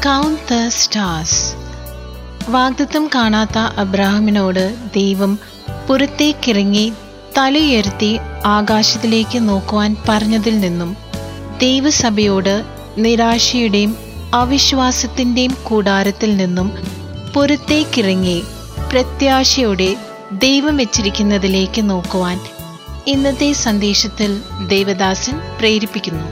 Count the stars വാഗ്ദത്തം കാണാത്ത അബ്രാഹമിനോട് ദൈവം പുറത്തേക്കിറങ്ങി തലയുയർത്തി ആകാശത്തിലേക്ക് നോക്കുവാൻ പറഞ്ഞതിൽ നിന്നും ദൈവസഭയോട് നിരാശയുടെയും അവിശ്വാസത്തിൻ്റെയും കൂടാരത്തിൽ നിന്നും പുറത്തേക്കിറങ്ങി പ്രത്യാശയോടെ ദൈവം വെച്ചിരിക്കുന്നതിലേക്ക് നോക്കുവാൻ ഇന്നത്തെ സന്ദേശത്തിൽ ദേവദാസൻ പ്രേരിപ്പിക്കുന്നു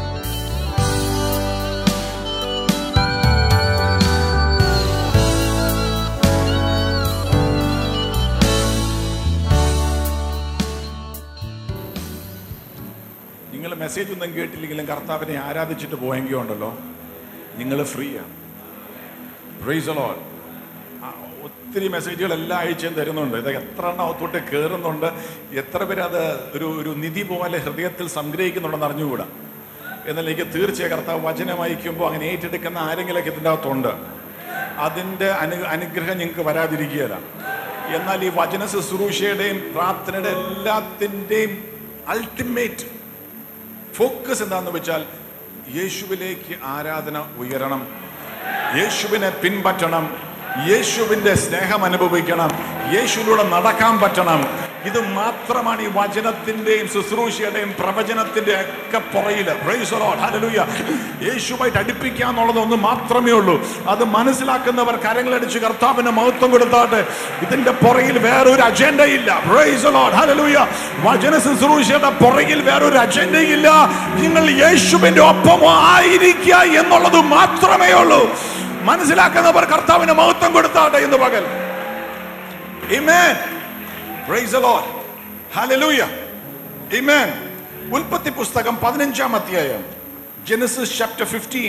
നിങ്ങൾ മെസ്സേജ് ഒന്നും കേട്ടില്ലെങ്കിലും കർത്താവിനെ ആരാധിച്ചിട്ട് പോയെങ്കിൽ ഉണ്ടല്ലോ നിങ്ങൾ ഫ്രീയാണ് പ്രൈസലോൾ ഒത്തിരി മെസ്സേജുകൾ എല്ലാ ആഴ്ചയും തരുന്നുണ്ട് ഇത് എത്ര എണ്ണം അകത്തോട്ട് കയറുന്നുണ്ട് എത്ര പേര് അത് ഒരു ഒരു നിധി പോലെ ഹൃദയത്തിൽ സംഗ്രഹിക്കുന്നുണ്ടെന്ന് അറിഞ്ഞുകൂടാ എന്നാൽ എനിക്ക് തീർച്ചയായും കർത്താവ് വചനം അയക്കുമ്പോൾ അങ്ങനെ ഏറ്റെടുക്കുന്ന ആരെങ്കിലൊക്കെ ഇതിൻ്റെ അകത്തുണ്ട് അതിൻ്റെ അനു അനുഗ്രഹം നിങ്ങൾക്ക് വരാതിരിക്കുകയില്ല എന്നാൽ ഈ വചന ശുശ്രൂഷയുടെയും പ്രാർത്ഥനയുടെ എല്ലാത്തിൻ്റെയും അൾട്ടിമേറ്റ് ഫോക്കസ് എന്താന്ന് വെച്ചാൽ യേശുവിലേക്ക് ആരാധന ഉയരണം യേശുവിനെ പിൻപറ്റണം യേശുവിന്റെ സ്നേഹം അനുഭവിക്കണം യേശുവിലൂടെ നടക്കാൻ പറ്റണം ഇത് മാത്രമാണ് ഈ വചനത്തിന്റെയും ശുശ്രൂഷയുടെയും പ്രവചനത്തിന്റെ ഒക്കെ പുറയില് Praise the Lord. Hallelujah. യേശുവായിട്ട് അടുപ്പിക്കുക എന്നുള്ളത് ഒന്ന് മാത്രമേ ഉള്ളൂ അത് മനസ്സിലാക്കുന്നവർ കരങ്ങളടിച്ച് കർത്താവിന് മഹത്വം കൊടുത്താട്ടെ ഇതിന്റെ പുറകിൽ വേറൊരു അജണ്ടയില്ല Praise the Lord. Hallelujah. വചന ശുശ്രൂഷയുടെ പുറകിൽ വേറൊരു അജണ്ടയില്ല നിങ്ങൾ യേശുവിന്റെ ഒപ്പം ആയിരിക്കുക എന്നുള്ളത് മാത്രമേ ഉള്ളൂ മനസ്സിലാക്കുന്നവർ കർത്താവിന് മഹത്വം കൊടുത്താട്ടെ എന്ന് പകൽ Amen. Praise the Lord. Hallelujah. Amen. ഉൽപ്പത്തി പുസ്തകം പതിനഞ്ചാം അധ്യായം Genesis chapter fifteen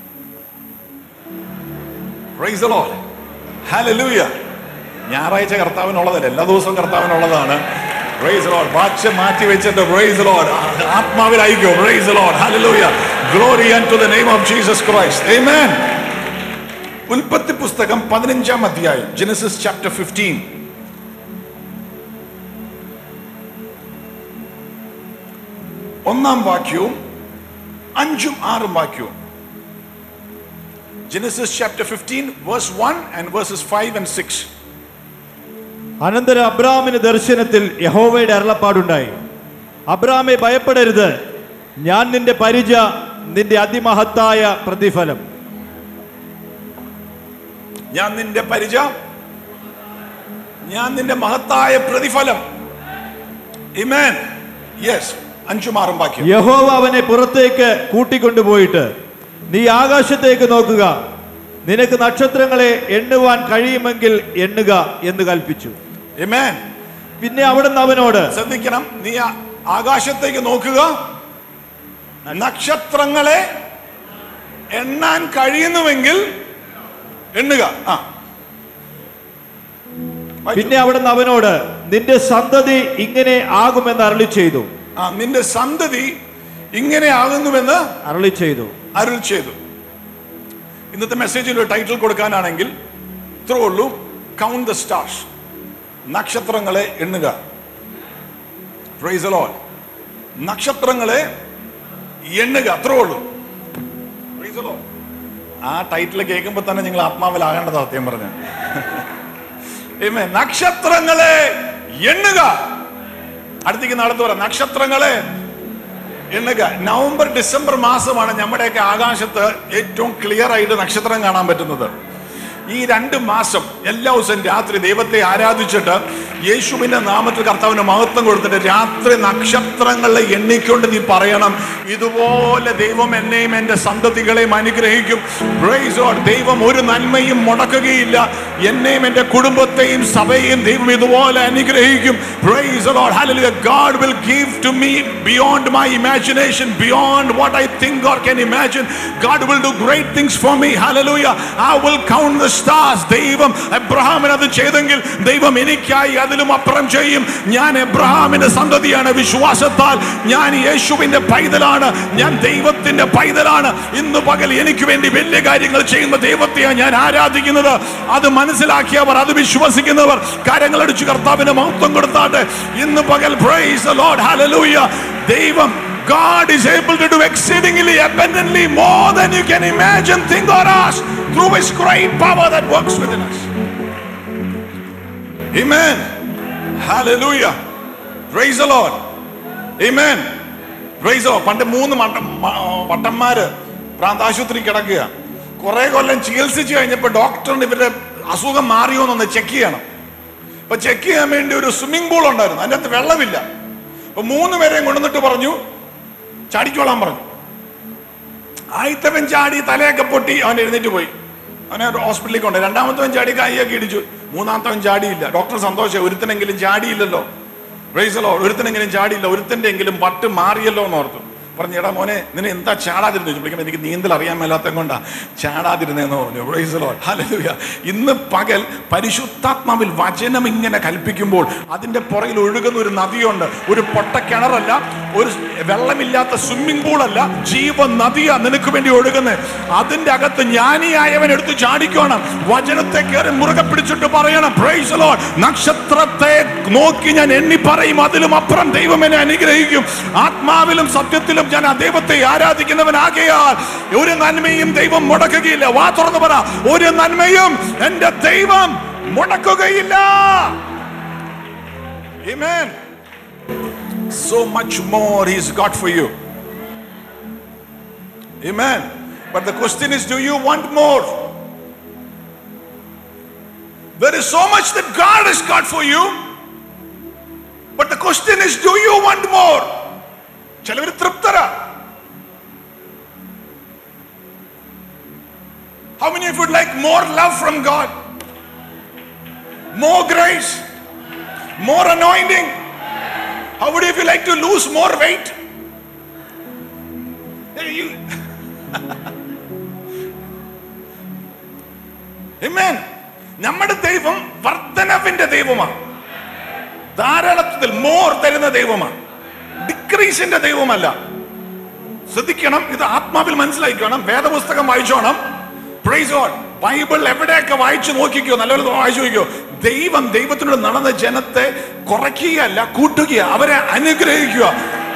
praise the Lord. Hallelujah. ഞായറാഴ്ച കർത്താവിനുള്ളതല്ല എല്ലാ ദിവസവും കർത്താവിനുള്ളതാണ് പ്രൈസ് ലോഡ് വാച്ച് മാറ്റി വെച്ചിട്ട് പ്രൈസ് ലോഡ് ആത്മാവിലായിക്കോ praise Lord hallelujah glory to the name of Jesus Christ amen ഉൽപ്പത്തി പുസ്തകം പതിനഞ്ചാം അധ്യായം ജെനസിസ് ചാപ്റ്റർ ഫിഫ്റ്റീൻ ഒന്നാം വാക്യവും അഞ്ചും ആറും വാക്യവും Genesis chapter fifteen verse one and verses five and six അനന്തര അബ്രാമിന് ദർശനത്തിൽ യഹോവയുടെ അരുളപ്പാടുണ്ടായി അബ്രാമെ ഭയപ്പെടരുത് ഞാൻ നിന്റെ പരിച നിന്റെ അതിമഹത്തായ പ്രതിഫലം ഞാൻ നിന്റെ പരിച ഞാൻ നിന്റെ മഹത്തായ പ്രതിഫലം ഇമേൻ യെസ് അഞ്ചും ആറും വാക്യം യഹോവ അവനെ പുറത്തേക്ക് കൂട്ടിക്കൊണ്ടുപോയിട്ട് നീ ആകാശത്തേക്ക് നോക്കുക നിനക്ക് നക്ഷത്രങ്ങളെ എണ്ണുവാൻ കഴിയുമെങ്കിൽ എണ്ണുക എന്ന് കൽപ്പിച്ചു ഇമേൻ പിന്നെ അവിടുന്ന് അവനോട് ശ്രദ്ധിക്കണം നീ ആ ആകാശത്തേക്ക് നോക്കുക നക്ഷത്രങ്ങളെ എണ്ണാൻ കഴിയുന്നുവെങ്കിൽ എണ്ണുക ആ വായിച്ചു. പിന്നെ അവിടുന്ന് അവനോട് നിന്റെ സന്തതി ഇങ്ങനെ ആകുമെന്ന് അരളി ചെയ്തു ആ നിന്റെ സന്തതി ഇങ്ങനെ ആകുന്നുവെന്ന് അരളി ചെയ്തു അരുൾ ചെയ്തു ഇന്നത്തെ മെസ്സേജിൽ ഒരു ടൈറ്റിൽ കൊടുക്കാനാണെങ്കിൽ ഇത്രേ ഉള്ളൂ കൗണ്ട് ദ സ്റ്റാർസ് നക്ഷത്രങ്ങളെ എണ്ണുക പ്രൈസ് ലോൾ നക്ഷത്രങ്ങളെ എണ്ണുക അത്രേ ഉള്ളൂ Praise the Lord. ആ ടൈറ്റിൽ കേൾക്കുമ്പോൾ തന്നെ നിങ്ങൾ ആത്മാവിലാകേണ്ടത് സത്യം പറഞ്ഞു നക്ഷത്രങ്ങളെ എണ്ണുക അടുത്തേക്ക് നടത്തു പറ നക്ഷത്രങ്ങളെ എണ്ണുക നവംബർ ഡിസംബർ മാസമാണ് നമ്മുടെയൊക്കെ ആകാശത്ത് ഏറ്റവും ക്ലിയർ ആയിട്ട് നക്ഷത്രം കാണാൻ പറ്റുന്നത് ഈ രണ്ട് മാസം എല്ലാ ദിവസവും രാത്രി ദൈവത്തെ ആരാധിച്ചിട്ട് യേശുവിന്റെ നാമത്തിൽ കർത്താവിന് മഹത്വം കൊടുത്തിട്ട് രാത്രി നക്ഷത്രങ്ങളെ എണ്ണിക്കൊണ്ട് നീ പറയണം ഇതുപോലെ ദൈവം എന്നെയും എൻ്റെ സന്തതികളെയും അനുഗ്രഹിക്കും Praise God. ദൈവം ഒരു നന്മയും മുടക്കുകയില്ല എന്നെയും എൻ്റെ കുടുംബത്തെയും സഭയെയും ദൈവം ഇതുപോലെ അനുഗ്രഹിക്കും Praise the Lord. Hallelujah. God will give to me beyond my imagination, beyond what I think or can imagine. God will do great things for me. Hallelujah. I will count the stars. ദൈവം എബ്രഹാമിന് അത് ചെയ്തെങ്കിൽ ദൈവം എനിക്കായി അതിലും അപ്പുറം ചെയ്യും ഞാൻ എബ്രഹാമിന്റെ സന്തതിയാണ് വിശ്വാസത്താൽ ഞാൻ യേശുവിന്റെ പൈതലാണ് ഞാൻ ദൈവത്തിന്റെ പൈതലാണ് ഇന്ന് പകൽ എനിക്ക് വേണ്ടി വലിയ കാര്യങ്ങൾ ചെയ്യുന്ന ദൈവത്തെയാണ് ഞാൻ ആരാധിക്കുന്നത് അത് മനസ്സിലാക്കിയവർ അത് വിശ്വസിക്കുന്നവർ കരങ്ങളടിച്ച് കർത്താവിന് മഹത്വം കൊടുത്താട്ടെ ഇന്ന് പകൽ പ്രൈസ് ലോർഡ് ഹല്ലേലൂയ ദൈവം God is able to do exceedingly abundantly more than you can imagine, think, or ask through His great power that works within us. Amen. Hallelujah. Praise the Lord. Amen. Praise the Lord. പണ്ട് മൂന്ന് മട്ട മ- വട്ടന്മാര് പ്രാന്താശുപത്രി കിടക്കുക കുറെ കൊല്ലം ചികിത്സിച്ച് കഴിഞ്ഞപ്പോൾ ഡോക്ടറിന് ഇവരുടെ അസുഖം മാറിയോ എന്നൊന്ന് ചെക്ക് ചെയ്യണം അപ്പൊ ചെക്ക് ചെയ്യാൻ വേണ്ടി ഒരു സ്വിമ്മിംഗ് പൂൾ ഉണ്ടായിരുന്നു അതിൻ്റെ അകത്ത് വെള്ളമില്ല അപ്പൊ മൂന്ന് പേരെയും കൊണ്ടുവന്നിട്ട് പറഞ്ഞു ചാടിക്കോളാൻ പറഞ്ഞു ആദ്യത്തവൻ ചാടി തലയൊക്കെ പൊട്ടി അവൻ എഴുന്നേറ്റ് പോയി അവനെ ഹോസ്പിറ്റലിൽ കൊണ്ട് രണ്ടാമത്തവൻ ചാടി കൈയൊക്കെ ഇടിച്ചു മൂന്നാമത്തവൻ ചാടിയില്ല ഡോക്ടർ സന്തോഷം ഒരുത്തനെങ്കിലും ചാടിയില്ലല്ലോ പ്രൈസലോ ഒരുത്തനെങ്കിലും ചാടിയില്ല ഒരുത്തന്റെ എങ്കിലും പട്ട് മാറിയല്ലോ എന്ന് ഓർത്തു പറഞ്ഞു എടാ മോനെ നിന്നെ എന്താ ചാടാതിരുന്നു ചോദിക്കുമ്പോൾ എനിക്ക് നീന്തൽ അറിയാൻ മേലാത്ത കൊണ്ടാ ചാടാതിരുന്നേന്ന് പറഞ്ഞു പ്രൈസലോ ഹല്ലേലൂയ ഇന്ന് പകൽ പരിശുദ്ധാത്മാവിൽ വചനം ഇങ്ങനെ കൽപ്പിക്കുമ്പോൾ അതിന്റെ പുറകിൽ ഒഴുകുന്ന ഒരു നദിയുണ്ട് ഒരു പൊട്ട കിണറല്ല ഒരു വെള്ളമില്ലാത്ത സ്വിമ്മിംഗ് പൂളല്ല ജീവ നദിയാ നിനക്ക് വേണ്ടി ഒഴുകുന്നത് അതിന്റെ അകത്ത് ജ്ഞാനിയായവൻ എടുത്ത് ചാടിക്കണം വചനത്തെ കയറി മുറുകെ പിടിച്ചിട്ട് പറയണം Praise the Lord. നക്ഷത്രത്തെ നോക്കി ഞാൻ എണ്ണി പറയും അതിലും അപ്പുറം ദൈവം എന്നെ അനുഗ്രഹിക്കും ആത്മാവിലും സത്യത്തിലും ഞാൻ ആ ദൈവത്തെ ആരാധിക്കുന്നവനാകയാൽ ഒരു നന്മയും ദൈവം മുടക്കുകയില്ല വാ തുറന്നു പറ ഒരു നന്മയും എന്റെ ദൈവം മുടക്കുകയില്ല Amen. So much more He's got for you. Amen. But the question is, do you want more? There is so much that God has got for you. But the question is, do you want more? ചിലവർ തൃപ്തരാ How many of you would like more love from God? More grace? More anointing? How would you if you like to lose more weight? Hey, you- Amen. നമ്മുടെ ദൈവം വർധനവിന്റെ ദൈവമാണ് ധാരാളത്തിൽ more തരുന്ന ദൈവമാണ് ഡിക്രീസിന്റെ ദൈവമല്ല ശ്രദ്ധിക്കണം ഇത് ആത്മാവിൽ മനസ്സിലാക്കണം വേദപുസ്തകം വായിച്ചോണം പ്രൈസ് ഗോഡ് ബൈബിൾ എവിടെയൊക്കെ വായിച്ചു നോക്കിക്കോ നല്ലപോലെ വായിച്ചു നോക്കിക്കോ ദൈവം ദൈവത്തിനോട് നടന്ന ജനത്തെ കുറയ്ക്കുകയല്ല കൂട്ടുക അവരെ അനുഗ്രഹിക്കുക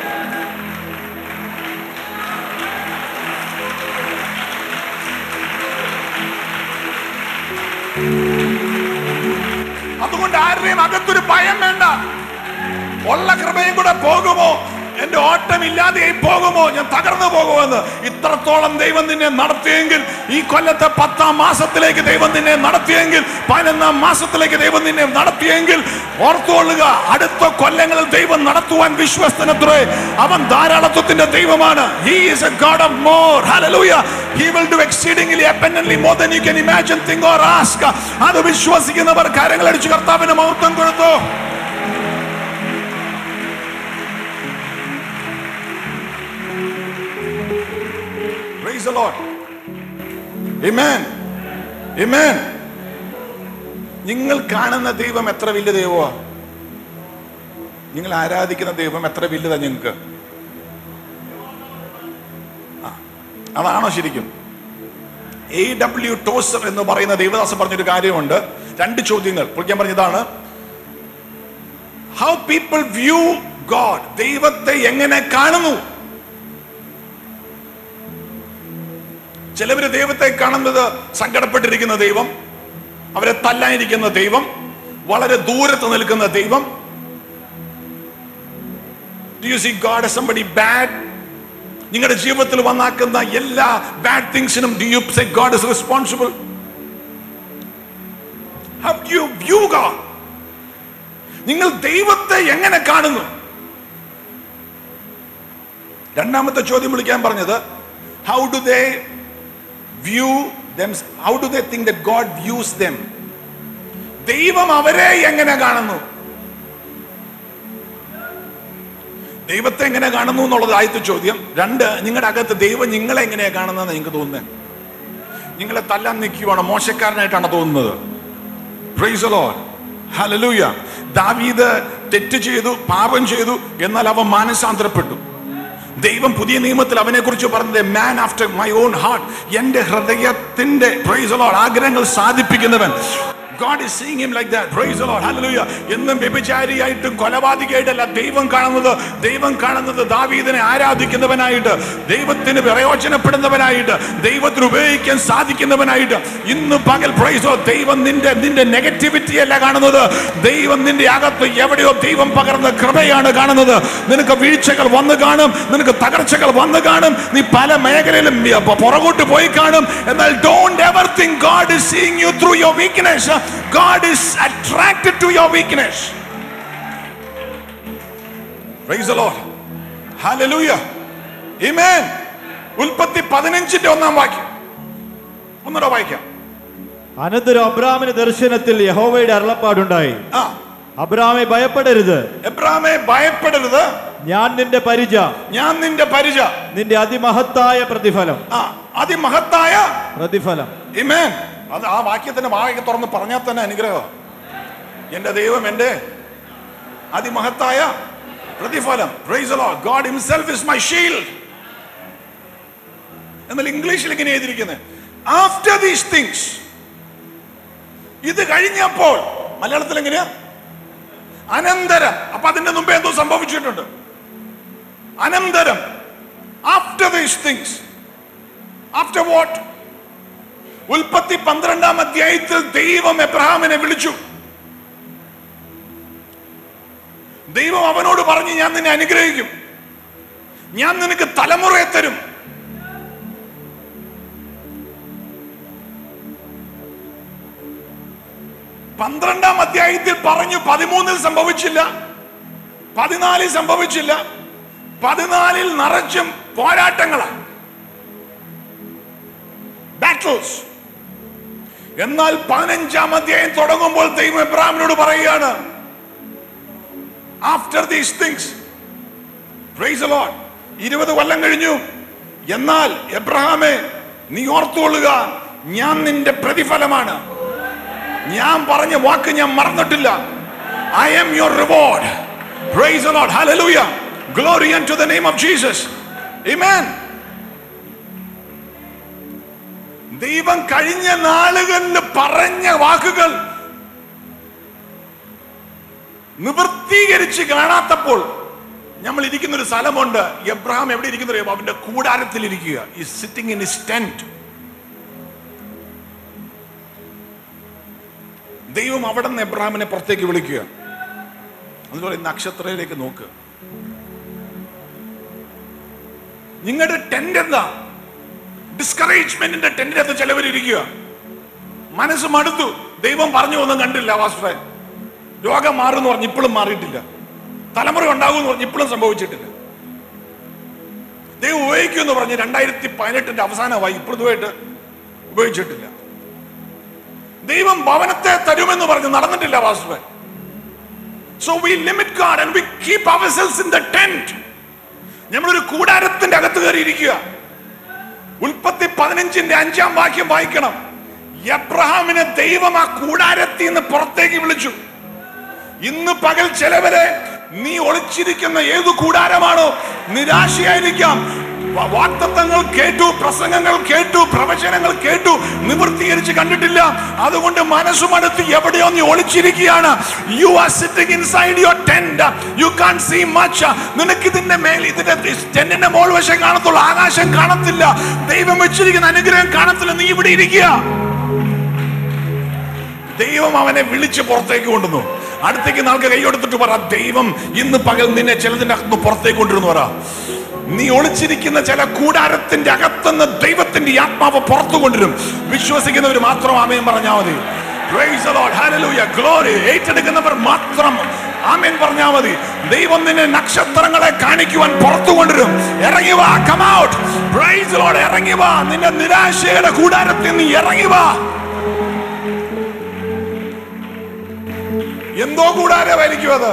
അതുകൊണ്ട് ആരുടെയും അകത്തൊരു ഭയം വേണ്ട ഉള്ള കൃപയും കൂടെ പോകുമോ എന്റെ ഓട്ടം ഇല്ലാതെയായി പോകുമോ ഞാൻ തകർന്നു പോകുമെന്ന് ഇത്രത്തോളം ദൈവം നിന്നെ നടത്തിയെങ്കിൽ ഈ കൊല്ലത്തെ പത്താം മാസത്തിലേക്ക് ദൈവം നിന്നെ നടത്തിയെങ്കിൽ പതിനൊന്നാം മാസത്തിലേക്ക് ദൈവം നിന്നെ നടത്തിയെങ്കിൽ ഓർത്തുകൊള്ളുക അടുത്ത കൊല്ലങ്ങളിൽ ദൈവം നടത്തുവാൻ വിശ്വസ്തനത്രേ അവൻ ധാരാളത്വത്തിന്റെ ദൈവമാണ് he is a God of more hallelujah he will do exceedingly abundantly more than you can imagine think or ask അത് വിശ്വസിക്കുന്നവർ കരങ്ങൾ അടിച്ച് കർത്താവിന് മഹത്വം കൊടുത്തു Praise the Lord. Amen. Amen. നിങ്ങൾ കാണുന്ന ദൈവം എത്ര വലിയ ദൈവമാ നിങ്ങൾ ആരാധിക്കുന്ന ദൈവം എത്ര വലുതാ നിങ്ങൾക്ക് ആ, അതാണോ ശരിക്കും എ ഡബ്ല്യു ടോസർ എന്ന് പറയുന്ന ദൈവദാസൻ പറഞ്ഞൊരു കാര്യമുണ്ട് രണ്ട് ചോദ്യങ്ങൾ പുള്ളിക്കാൻ പറഞ്ഞതാണ് ഹൗ പീപ്പിൾ വ്യൂ ഗോഡ് ദൈവത്തെ എങ്ങനെ കാണുന്നു ചിലവര് ദൈവത്തെ കാണുന്നത് സങ്കടപ്പെട്ടിരിക്കുന്ന ദൈവം അവരെ തല്ലാനിരിക്കുന്ന ദൈവം വളരെ ദൂരത്ത് നിൽക്കുന്ന ദൈവം do you see God as somebody bad നിങ്ങളുടെ ജീവിതത്തിൽ വന്നാക്കുന്ന എല്ലാ ബാഡ് തിങ്സിനും do you say God is responsible how you view God നിങ്ങൾ ദൈവത്തെ എങ്ങനെ കാണുന്നു രണ്ടാമത്തെ ചോദ്യം വിളിക്കാൻ പറഞ്ഞത് how do they view them how do they think that god views them ദൈവം അവരെ എങ്ങനെ കാണുന്നു ദൈവത്തെ എങ്ങനെ കാണുന്നു എന്നുള്ളത് ആദ്യത്തെ ചോദ്യം രണ്ട് നിങ്ങളുടെ അകത്ത് ദൈവം നിങ്ങളെ എങ്ങനെയാ കാണുന്നതെന്ന് നിങ്ങൾക്ക് തോന്നുന്നത് നിങ്ങളെ തല്ലാൻ നിൽക്കുവാണോ മോശക്കാരനായിട്ടാണ് തോന്നുന്നത് Praise the Lord. Hallelujah. ദാവീദ് തെറ്റ് ചെയ്തു പാപം ചെയ്തു എന്നാൽ അവൻ മാനസാന്തരപ്പെട്ടു ദൈവം പുതിയ നിയമത്തിൽ അവനെ കുറിച്ച് പറഞ്ഞത് man after my own heart എന്റെ ഹൃദയത്തിന്റെ പ്രൈസ് ലോഡ് ആഗ്രഹങ്ങൾ സാധിപ്പിക്കുന്നവൻ God is seeing him like that. Praise the Lord. Hallelujah. എന്നും വ്യഭിചാരിയായിട്ടും കൊലപാതകയായിട്ടല്ല ദൈവം കാണുന്നത് ദൈവം കാണുന്നത് ദാവീദിനെ ആരാധിക്കുന്നവനായിട്ട് ദൈവത്തിന് പ്രയോജനപ്പെടുന്നവനായിട്ട് ദൈവത്തിന് ഉപയോഗിക്കാൻ സാധിക്കുന്നവനായിട്ട് ഇന്ന് പകൽ പ്രൈസോ ദൈവം നിന്റെ നിന്റെ നെഗറ്റിവിറ്റി അല്ല കാണുന്നത് ദൈവം നിന്റെ അകത്ത് എവിടെയോ ദൈവം പകർന്ന കൃപയാണ് കാണുന്നത് നിനക്ക് വീഴ്ചകൾ വന്നു കാണും നിനക്ക് തകർച്ചകൾ വന്നു കാണും നീ പല മേഖലയിലും പ- പുറകോട്ട് പോയി കാണും എന്നാൽ don't ever think God is seeing you through your weakness God is attracted to your weakness praise the Lord hallelujah amen ഉൽപ്പത്തി 15ന്റെ ഒന്നാം വാക്യം ഒന്നുകൂടെ വായിക്കാം അനന്തരം അബ്രാമിന് ദർശനത്തിൽ യഹോവയുടെ അരുളപ്പാടുണ്ടായി ആ അബ്രാമെ ഭയപ്പെടരുത് എബ്രാമെ ഭയപ്പെടരുത് ഞാൻ നിന്റെ പരിച ഞാൻ നിന്റെ പരിച നിന്റെ അതിമഹത്തായ പ്രതിഫലം ആ അതിമഹത്തായ പ്രതിഫലം ഇമേൻ അത് ആ വാക്യത്തിന്റെ വാക്യം തുറന്ന് പറഞ്ഞാൽ തന്നെ അനുഗ്രഹം എന്റെ ദൈവം എന്റെ അതിമഹത്തായ പ്രതിഫലം praise God himself is my shield എന്നാൽ ഇംഗ്ലീഷിൽ ഇങ്ങനെ എഴുതിയിരിക്കുന്നത് ആഫ്റ്റർ ദീസ് തിങ്സ് ഇത് കഴിഞ്ഞപ്പോൾ മലയാളത്തിൽ എങ്ങനെയാ അനന്തരം അപ്പൊ അതിന്റെ മുമ്പേ എന്തോ സംഭവിച്ചിട്ടുണ്ട് അനന്തരം after these things after what ഉൽപ്പത്തി പന്ത്രണ്ടാം അധ്യായത്തിൽ ദൈവം എബ്രഹാമിനെ വിളിച്ചു ദൈവം അവനോട് പറഞ്ഞു ഞാൻ നിന്നെ അനുഗ്രഹിക്കും ഞാൻ നിനക്ക് തലമുറയെ തരും പന്ത്രണ്ടാം അധ്യായത്തിൽ പറഞ്ഞു പതിമൂന്നിൽ സംഭവിച്ചില്ല പതിനാലിൽ സംഭവിച്ചില്ല പതിനാലിൽ നിറച്ചും പോരാട്ടങ്ങളാണ് ബാറ്റിൽസ് എന്നാൽ പതിനഞ്ചാം അധ്യായം തുടങ്ങുമ്പോൾ ദൈവം എബ്രാഹിമിനോട് പറയുകയാണ് after these things praise Lord ഇരുപത് കൊല്ലം കഴിഞ്ഞു എന്നാൽ എബ്രഹാമെ നീ ഓർത്തുകൊള്ളുക ഞാൻ നിന്റെ പ്രതിഫലമാണ് ഞാൻ പറഞ്ഞ വാക്ക് ഞാൻ മറന്നിട്ടില്ല I am your reward praise Lord hallelujah glory to the name of Jesus amen ദൈവം കഴിഞ്ഞ നാളുകളിൽ പറഞ്ഞ വാക്കുകൾ നിവൃത്തീകരിച്ച് കാണാത്തപ്പോൾ നമ്മൾ ഇരിക്കുന്ന ഒരു സ്ഥലമുണ്ട് എബ്രഹാം എവിടെ ഇരിക്കുന്ന അറിയാമോ? അവന്റെ കൂടാരത്തിൽ ഇരിക്കുക ഈ സിറ്റിംഗ് ഇൻ ഇസ് ടെന്റ് ദൈവം അവിടെ നിന്ന് എബ്രഹാമിനെ പുറത്തേക്ക് വിളിക്കുക അതുപോലെ നക്ഷത്രയിലേക്ക് നോക്കുക നിങ്ങളുടെ ടെന്റ് എന്താ ഡിസ്കറേജ്മെന്റിന്റെ ടെന്റിനകത്ത് ചിലവർ ഇരിക്കുക മനസ്സ് മടുത്തു ദൈവം പറഞ്ഞു ഒന്നും കണ്ടില്ല വാസുദേവൻ രോഗം മാറുമെന്ന് പറഞ്ഞ് ഇപ്പോഴും മാറിയിട്ടില്ല തലമുറ ഉണ്ടാകുമെന്ന് പറഞ്ഞ് ഇപ്പോഴും സംഭവിച്ചിട്ടില്ല ദൈവം ഉപയോഗിക്കുമെന്ന് പറഞ്ഞ് രണ്ടായിരത്തി പതിനെട്ടിന്റെ അവസാനമായി ഇപ്പോഴുമായിട്ട് ഉപയോഗിച്ചിട്ടില്ല ദൈവം ഭവനത്തെ തരുമെന്ന് പറഞ്ഞ് നടന്നിട്ടില്ല Vasudevan so we limit God and we keep ourselves in the tent നമ്മളൊരു കൂടാരത്തിന്റെ അകത്ത് കയറി ഇരിക്കുക ഉൽപ്പത്തി പതിനഞ്ചിന്റെ അഞ്ചാം വാക്യം വായിക്കണം എബ്രഹാമിനെ ദൈവം ആ കൂടാരത്തിൽ നിന്ന് പുറത്തേക്ക് വിളിച്ചു ഇന്ന് പകൽ ചിലവരെ നീ ഒളിച്ചിരിക്കുന്ന ഏതു കൂടാരമാണോ നിരാശയായിരിക്കാം വ- വാഗ്ദത്തങ്ങൾ കേട്ടു പ്രസംഗങ്ങൾ കേട്ടു പ്രവചനങ്ങൾ കേട്ടു നിവൃത്തീകരിച്ച് കണ്ടിട്ടില്ല അതുകൊണ്ട് മനസ്സുമടുത്ത് എവിടെയോ നീ ഒളിച്ചിരിക്കുകയാണ് you are sitting inside your tent you can't see much നിനക്ക് ഇതിന്റെ മേൽ ഇതിന്റെ ടെന്റിന്റെ മോൾ വശം കാണത്തുള്ളൂ ആകാശം കാണത്തില്ല ദൈവം വെച്ചിരിക്കുന്ന അനുഗ്രഹം കാണത്തില്ല നീ ഇവിടെ ഇരിക്കുക ദൈവം അവനെ വിളിച്ച് പുറത്തേക്ക് കൊണ്ടുവന്നു അടുത്തേക്ക് നാൾക്ക് കൈയെടുത്തിട്ട് പറ ദൈവം ഇന്ന് പകൽ നിന്നെ ചിലതിന്റെ അകത്ത് പുറത്തേക്ക് കൊണ്ടിരുന്നു പറ നീ ഒളിച്ചിരിക്കുന്ന ചില കൂടാരത്തിന്റെ അകത്തുനിന്ന് ദൈവത്തിന്റെ ഈ ആത്മാവ് പുറത്തു കൊണ്ടുവരും വിശ്വസിക്കുന്നവർ മാത്രം ആമയും പറഞ്ഞാൽ മതി Praise the Lord. Hallelujah. Glory. ഏറ്റെടുക്കുന്നവർ മാത്രം ആമേൻ പറഞ്ഞാൽ മതി ദൈവം നിന്നെ നക്ഷത്രങ്ങളെ കാണിക്കുവാൻ പുറത്തു കൊണ്ടുവരും ഇറങ്ങി വാ കം ഔട്ട് പ്രൈസ് ലോഡ് ഇറങ്ങി വാ നിന്റെ നിരാശയുടെ കൂടാരത്തിൽ നീ ഇറങ്ങി വാ എന്തോ കൂടാരമായിരിക്കും അത്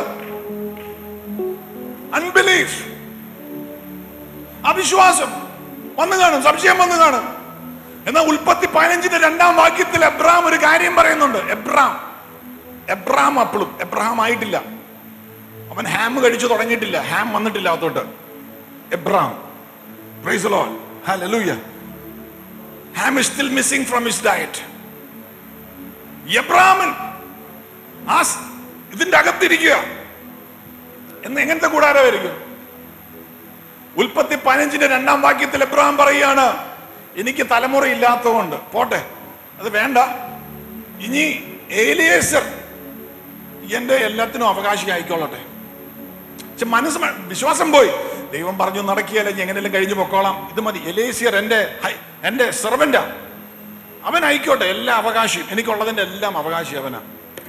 അൺബിലീഫ് അവിശ്വാസം വന്നു കാണും സംശയം വന്നു കാണും എന്നാൽ ഉൽപ്പത്തി പതിനഞ്ചിന്റെ രണ്ടാം വാക്യത്തിൽ എബ്രാം ഒരു കാര്യം പറയുന്നുണ്ട് എബ്രാം എബ്രാം അപ്പോഴും എബ്രഹാം ആയിട്ടില്ല അവൻ ഹാം കഴിച്ചു തുടങ്ങിയിട്ടില്ല ഹാം വന്നിട്ടില്ല അകത്തോട്ട് Abram praise Lord hallelujah ham is still missing from his diet എബ്രാമൻ ആ സ് ഇതിന്റെ അകത്തിരിക്കുക എന്ന് എങ്ങനത്തെ കൂടാരമായിരിക്കും ഉൽപ്പത്തി പതിനഞ്ചിന്റെ രണ്ടാം വാക്യത്തിൽ എബ്രഹാം പറയാണ് എനിക്ക് തലമുറ ഇല്ലാത്തതുകൊണ്ട് പോട്ടെ അത് വേണ്ട ഇനി ഏലിയേസർ എന്റെ എല്ലാത്തിനും അവകാശി ആയിക്കോളട്ടെ പക്ഷെ മനസ്സ് മ- വിശ്വാസം പോയി ദൈവം പറഞ്ഞു നടക്കിയല്ല ഇനി എങ്ങനെയെങ്കിലും കഴിഞ്ഞു പൊക്കോളാം ഇത് മതി എലേസിയർ എന്റെ ഹൈ- എന്റെ സെർവന്റാ അവൻ ആയിക്കോട്ടെ എല്ലാ അവകാശിയും എനിക്കുള്ളതിന്റെ എല്ലാം അവകാശി അവനാ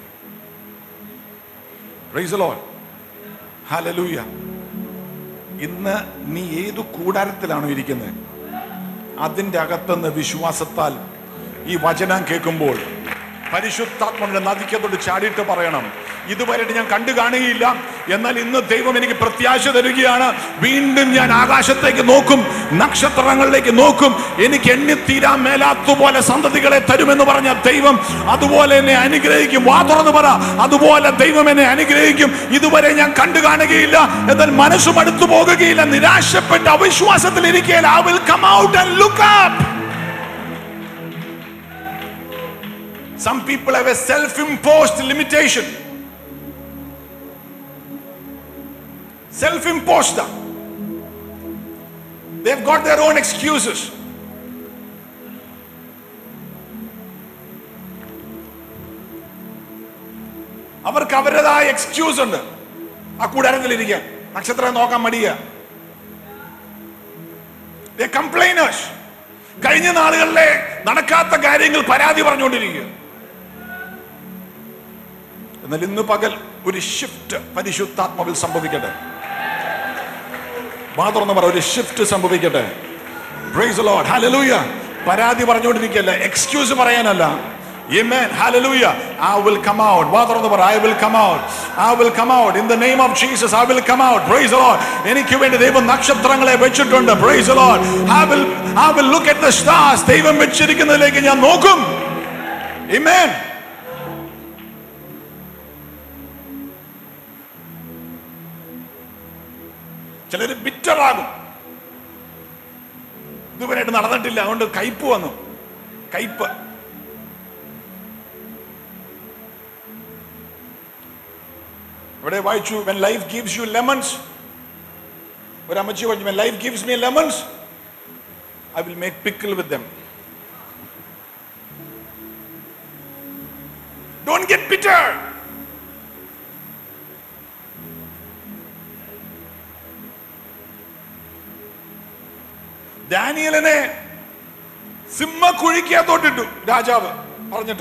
Praise the Lord. Hallelujah. ഇന്ന് നീ ഏതു കൂടാരത്തിലാണോ ഇരിക്കുന്നത് അതിൻ്റെ അകത്തുനിന്ന് വിശ്വാസത്താൽ ഈ വചനം കേൾക്കുമ്പോൾ പരിശുദ്ധാത്മന്റെ നദിക്കത്തോട് ചാടിയിട്ട് പറയണം ഇതുവരെ ഞാൻ കണ്ടു കാണുകയില്ല എന്നാൽ ഇന്ന് ദൈവം എനിക്ക് പ്രത്യാശ തരികയാണ് വീണ്ടും ഞാൻ ആകാശത്തേക്ക് നോക്കും നക്ഷത്രങ്ങളിലേക്ക് നോക്കും എനിക്ക് എണ്ണിത്തീരാൻ മേലാത്തതുപോലെ സന്തതികളെ തരുമെന്ന് പറഞ്ഞ ദൈവം അതുപോലെ എന്നെ അനുഗ്രഹിക്കും വാ തുറന്ന് പറ അതുപോലെ ദൈവം എന്നെ അനുഗ്രഹിക്കും ഇതുവരെ ഞാൻ കണ്ടു കാണുകയില്ല എന്നാൽ മനസ്സും അടുത്തു പോകുകയില്ല നിരാശപ്പെട്ട അവിശ്വാസത്തിൽ ഇരിക്കുകയില്ല I will come out and look up Some people have a self-imposed limitation. Self-imposed. They've got their own excuses. അവർക്ക് അവരുടേതായ എക്സ്ക്യൂസ് ഉണ്ട് ആ കൂടാരത്തിൽ ഇരിക്കാൻ നക്ഷത്രം നോക്കാൻ മടിയ കംപ്ലൈനേഴ്സ് കഴിഞ്ഞ നാളുകളിലെ നടക്കാത്ത കാര്യങ്ങൾ പരാതി പറഞ്ഞുകൊണ്ടിരിക്കുക എന്നാൽ ഇന്ന് പകൽ ഒരു ഷിഫ്റ്റ് പരിശുദ്ധാത്മാവിൽ സംഭവിക്കട്ടെ വാ തുറന്ന് പറ ഒരു ഷിഫ്റ്റ് സംഭവിക്കട്ടെ പ്രൈസ് ലോർഡ് ഹല്ലേലൂയ പരാതി പറഞ്ഞുകൊണ്ടിരിക്കല്ല എക്സ്ക്യൂസ് പറയാനല്ല Amen. Hallelujah. I will come out. വാ തുറന്ന് പറ I will come out. I will come out. In the name of Jesus, I will come out. Praise the Lord. എനിക്ക് വേണ്ടി ദൈവം നക്ഷത്രങ്ങളെ വെച്ചിട്ടുണ്ട്. Praise the Lord. I will I will look at the stars. ദൈവം വെച്ചിരിക്കുന്നതിലേക്ക് ഞാൻ നോക്കും. Amen. ചിലര് ബിറ്ററാകും ഇതുവരെയായിട്ട് നടന്നിട്ടില്ല അതുകൊണ്ട് കയ്പ് വന്നു കയ്പ് ഇവിടെ വായിച്ചു when life gives you lemons ഒരു അമ്മച്ചി പറഞ്ഞു when life gives me lemons I will make pickle with them don't get bitter ദാനിയലിനെ സിംഹ കുഴിക്കകത്തോട്ടിട്ടു രാജാവ് പറഞ്ഞിട്ട്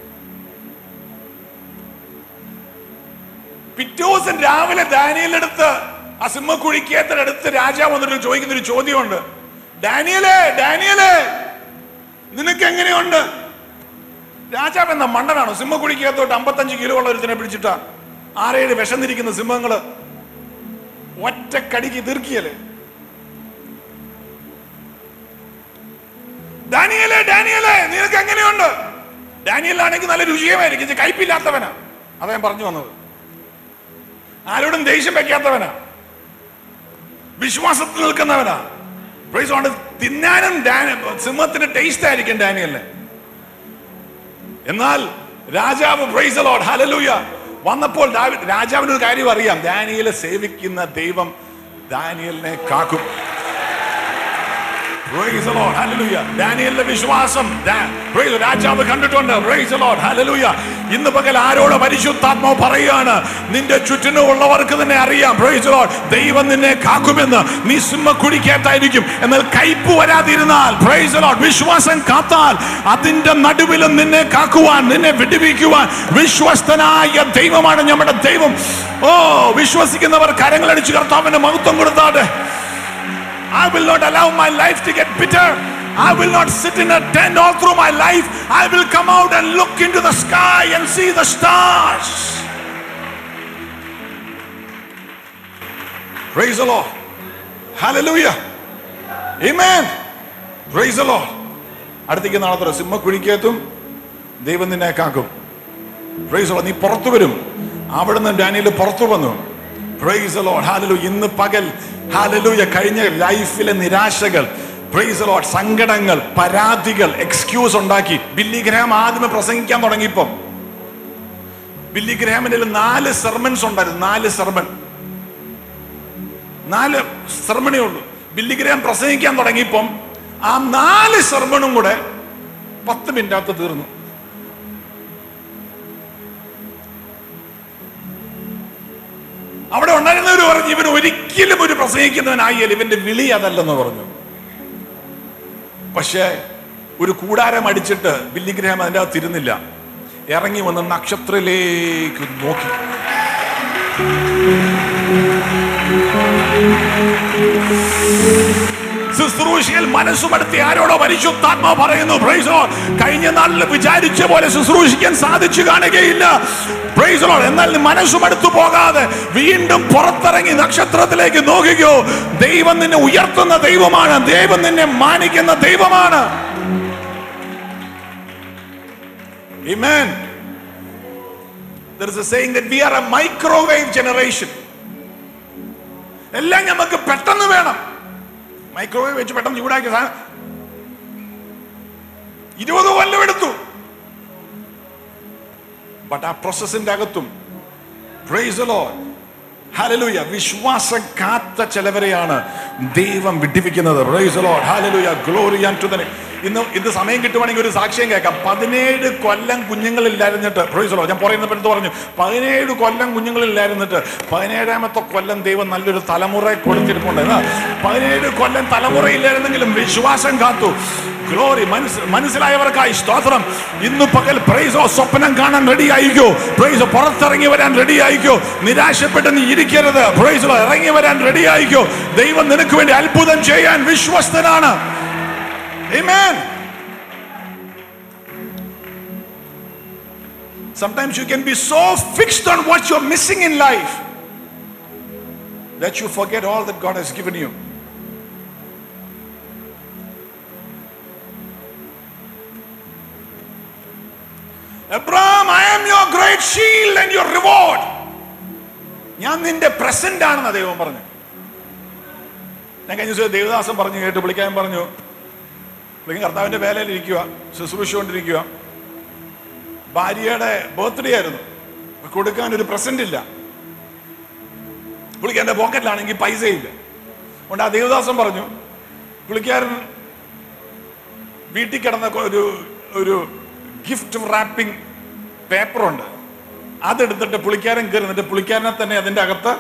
പിറ്റേ ദിവസം രാവിലെ ദാനിയലെടുത്ത് ആ സിംഹ കുഴിക്കകത്തിനടുത്ത് രാജാവ് വന്നിട്ട് ചോദിക്കുന്ന ഒരു ചോദ്യമുണ്ട് ഡാനിയലേ ഡാനിയലേ നിനക്ക് എങ്ങനെയുണ്ട് രാജാവ് എന്ന മണ്ടനാണോ സിംഹ കുഴിക്കകത്തോട്ട് അമ്പത്തഞ്ച് കിലോ ഉള്ള ഒരുത്തിനെ പിടിച്ചിട്ടാ ആറേഴ് വിശന്നിരിക്കുന്ന സിംഹങ്ങള് ഒറ്റക്കടിക്ക് തീർക്കിയല്ലേ ഡാനിയലേ ഡാനിയലേ നിനക്ക് എങ്ങനെയുണ്ട് ഡാനിയലാണെങ്കിൽ നല്ല രുചിയമായിരിക്കും ഇത് കയ്പില്ലാത്തവനാ അതാ ഞാൻ പറഞ്ഞു വന്നത് ആരോടും ദേഷ്യം വെക്കാത്തവനാ വിശ്വാസത്തിൽ നിൽക്കുന്നവനാ Praise God. തിന്നാനും ഡാനി- സിംഹത്തിന് ടേസ്റ്റ് ആയിരിക്കും ഡാനിയലിന് എന്നാൽ രാജാവ് പ്രൈസ് ലോഡ് ഹലലൂയ വന്നപ്പോൾ ദാവി- രാജാവിന് ഒരു കാര്യം അറിയാം ദാനിയലെ സേവിക്കുന്ന ദൈവം ദാനിയലിനെ കാക്കും Praise the Lord. Hallelujah. ഡാനിയലിന്റെ വിശ്വാസം ദാ- praise the- രാജാവ് കണ്ടിട്ടുണ്ട് Praise the Lord. Hallelujah. ഇന്ന് പകൽ ആരോട് പരിശുദ്ധാത്മാവ് പറയാണ് നിന്റെ ചുറ്റിനുമുള്ളവർക്ക് തന്നെ അറിയാം Praise the Lord. ദൈവം നിന്നെ കാക്കുമെന്ന് നീ സിംഹ കുടിക്കേട്ടായിരിക്കും എന്നാൽ കയ്പ് വരാതിരുന്നാൽ Praise the Lord. വിശ്വാസം കാത്താൽ അതിന്റെ നടുവിലും നിന്നെ കാക്കുവാൻ നിന്നെ വിടുവിക്കുവാൻ വിശ്വസ്തനായ ദൈവമാണ് നമ്മുടെ ദൈവം ഓ വിശ്വസിക്കുന്നവർ കരങ്ങളടിച്ച് കർത്താവിന്റെ മഹത്വം കൊടുത്താട്ടെ I will not allow my life to get bitter. I will not sit in a tent all through my life. I will come out and look into the sky and see the stars. Praise the Lord. Hallelujah. Amen. Praise the Lord. അടുത്തേക്ക് നാളെ സിംഹ കുഴിക്കകത്തും ദൈവം നിന്നെ കാക്കും price നീ പുറത്തു വരും അവിടുന്ന് Daniel പുറത്തു വന്നു പ്രൈസ് ലോഡ് ഹാലലു ഇന്ന് പകൽ ഹാലലൂയ കഴിഞ്ഞ ലൈഫിലെ നിരാശകൾ പ്രൈസ് ലോഡ് സങ്കടങ്ങൾ പരാതികൾ എക്സ്ക്യൂസ് ഉണ്ടാക്കി ബില്ലി ഗ്രാം ആദ്യമേ പ്രസംഗിക്കാൻ തുടങ്ങിയപ്പം ബില്ലി ഗ്രാമിന്റെ നാല് സെർമൻസ് ഉണ്ടായിരുന്നു നാല് സെർമൺ നാല് സെർമണേ ഉള്ളൂ ബില്ലി ഗ്രാം പ്രസംഗിക്കാൻ തുടങ്ങിയപ്പം ആ നാല് സെർമണും കൂടെ പത്ത് മിനിറ്റകത്ത് തീർന്നു അവിടെ ഉണ്ടായിരുന്നവർ പറഞ്ഞു ഇവൻ ഒരിക്കലും ഒരു പ്രസംഗിക്കുന്നവനായില്ല ഇവന്റെ വിളി അതല്ലെന്ന് പറഞ്ഞു പക്ഷേ ഒരു കൂടാരം അടിച്ചിട്ട് ബില്ലിഗ്രഹാം അതിൻ്റെ അകത്ത് ഇരുന്നില്ല ഇറങ്ങി വന്ന് നക്ഷത്രത്തിലേക്ക് നോക്കി ശുശ്രൂഷയിൽ മനസ്സുമടുത്തി ആരോടോ പരിശുദ്ധാത്മാ പറയുന്നു Praise the Lord. കഴിഞ്ഞ നാളിൽ വിചാരിച്ച പോലെ ശുശ്രൂഷിക്കാൻ സാധിച്ചു കാണുകയില്ല Praise the Lord. എന്നാൽ നീ മനസ്സുമടുത്തു പോകാതെ വീണ്ടും പുറത്തിറങ്ങി നക്ഷത്രത്തിലേക്ക് നോക്കുകയോ ദൈവം നിന്നെ ഉയർത്തുന്ന ദൈവമാണ് ദൈവം നിന്നെ മാനിക്കുന്ന ദൈവമാണ് Amen. There is a saying that we are a microwave generation. എല്ലാം നമുക്ക് പെട്ടെന്ന് വേണം മൈക്രോവേവ് വെച്ച് പെട്ടെന്ന് ചൂടാക്കിയ സാധനം ഇരുപത് കൊല്ലം എടുത്തു ബട്ട് ആ പ്രോസസ്സിന്റെ അകത്തും പ്രൈസ് ഹാലലൂയ വിശ്വാസം കാത്ത ചിലവരെയാണ് ദൈവം വിഡിപ്പിക്കുന്നത് praise Lord hallelujah glory to the ഇന്ന് ഇത് സമയം കിട്ടുവാണെങ്കിൽ ഒരു സാക്ഷ്യം കേൾക്കാം പതിനേഴ് കൊല്ലം കുഞ്ഞുങ്ങളില്ലായിരുന്നിട്ട് പ്രൈസ് ലോഡ് ഞാൻ പറയുന്നപ്പോൾ എന്ത് പറഞ്ഞു പതിനേഴ് കൊല്ലം കുഞ്ഞുങ്ങളില്ലായിരുന്നിട്ട് പതിനേഴാമത്തെ കൊല്ലം ദൈവം നല്ലൊരു തലമുറ കൊടുത്തിരിപ്പുണ്ട് എന്നാ, പതിനേഴ് കൊല്ലം തലമുറയില്ലായിരുന്നെങ്കിലും വിശ്വാസം കാത്തു ഗ്ലോറി മനസ്സ് മനസ്സിലായവർക്കായി സ്തോത്രം ഇന്ന് പകൽ പ്രൈസോ സ്വപ്നം കാണാൻ റെഡി ആയിക്കോ പ്രൈസോ പുറത്തിറങ്ങി വരാൻ റെഡി ആയിക്കോ നിരാശപ്പെട്ട് നീ ഇരിക്കരുത് പ്രൈസോ ഇറങ്ങി വരാൻ റെഡി ആയിക്കോ ദൈവം നിനക്ക് വേണ്ടി അത്ഭുതം ചെയ്യാൻ വിശ്വസ്തനാണ് Amen. Sometimes you can be so fixed on what you're missing in life that you forget all that God has given you. Abraham, I am your great shield and your reward. ഞാൻ നിന്റെ present ആണെന്ന് ദൈവം പറഞ്ഞു ഞാൻ കഴിഞ്ഞ ദിവസം ദേവദാസൻ പറഞ്ഞു കേട്ട് വിളിക്കാൻ പറഞ്ഞു പുള്ളിക്ക് കർത്താവിന്റെ വേലയിൽ ഇരിക്കുക ശുശ്രൂഷ കൊണ്ടിരിക്കുക ഭാര്യയുടെ ബർത്ത്ഡേ ആയിരുന്നു കൊടുക്കാൻ ഒരു പ്രസന്റ് ഇല്ല പുള്ളിക്ക് എന്റെ പോക്കറ്റിലാണെങ്കിൽ പൈസ ഇല്ല അതുകൊണ്ട് ആ ദേവദാസൻ പറഞ്ഞു പുള്ളിക്കാരൻ വീട്ടിൽ കിടന്ന ഒരു ഒരു ഗിഫ്റ്റ് റാപ്പിംഗ് പേപ്പറുണ്ട് അതെടുത്തിട്ട് പുള്ളിക്കാരൻ കയറി എന്നിട്ട് പുള്ളിക്കാരനെ തന്നെ അതിന്റെ അകത്ത്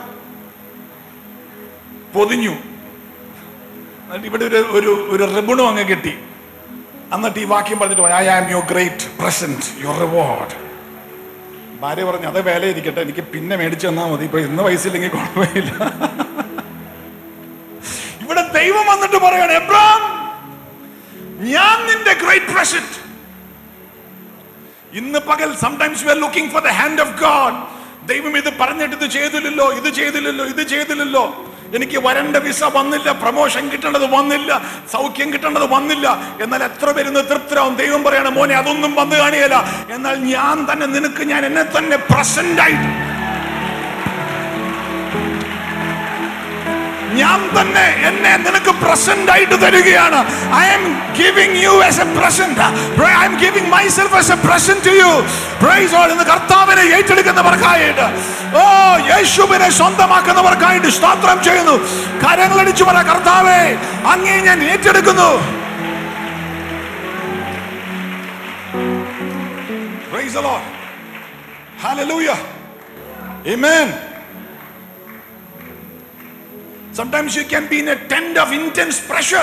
പൊതിഞ്ഞു എന്നിട്ട് ഇവിടെ ഒരു ഒരു ഒരു റിബണും അങ്ങ് കെട്ടി എന്നിട്ട് ഈ വാക്യം പറഞ്ഞിട്ട് I am your great present your reward ഭാര്യ പറഞ്ഞു അതേ വേല ഇരിക്കട്ടെ എനിക്ക് പിന്നെ മേടിച്ചു തന്നാൽ മതി ഇപ്പൊ ഇന്ന് പൈസ ഇല്ലെങ്കിൽ കുഴപ്പമില്ല ഇവിടെ ദൈവം വന്നിട്ട് പറയാണ് എബ്രാം ഞാൻ നിന്റെ ഗ്രേറ്റ് പ്രസന്റ് ഇന്ന് പകൽ sometimes we are looking for the hand of God ദൈവം ഇത് പറഞ്ഞിട്ട് ഇത് ചെയ്തില്ലല്ലോ ഇത് ചെയ്തില്ലല്ലോ ഇത് ചെയ്തില്ലല്ലോ എനിക്ക് വരേണ്ട വിസ വന്നില്ല പ്രമോഷൻ കിട്ടേണ്ടത് വന്നില്ല സൗഖ്യം കിട്ടേണ്ടത് വന്നില്ല എന്നാൽ എത്ര പേരുന്ന് തൃപ്തരാവും ദൈവം പറയണം മോനെ അതൊന്നും വന്നു കാണിയല്ല എന്നാൽ ഞാൻ തന്നെ നിനക്ക് ഞാൻ എന്നെ തന്നെ പ്രസന്റ് ആയിട്ട് ഞാൻ തന്നെ എന്നെ നിനക്ക് പ്രസന്റ് ആയിട്ട് തരികയാണ് I am giving you as a present I am giving myself as a present to you praise all ഇന്ന് കർത്താവിനെ ഏറ്റെടുക്കുന്നവർക്കായിട്ട് ഓ യേശുവിനെ സ്വന്തമാക്കുന്നവർക്കായിട്ട് സ്തോത്രം ചെയ്യുന്നു കരങ്ങളടിച്ചു പറ കർത്താവേ അങ്ങേ ഞാൻ ഏറ്റെടുക്കുന്നു Praise the Lord. Hallelujah. Amen. Sometimes you can be in a tent of intense pressure.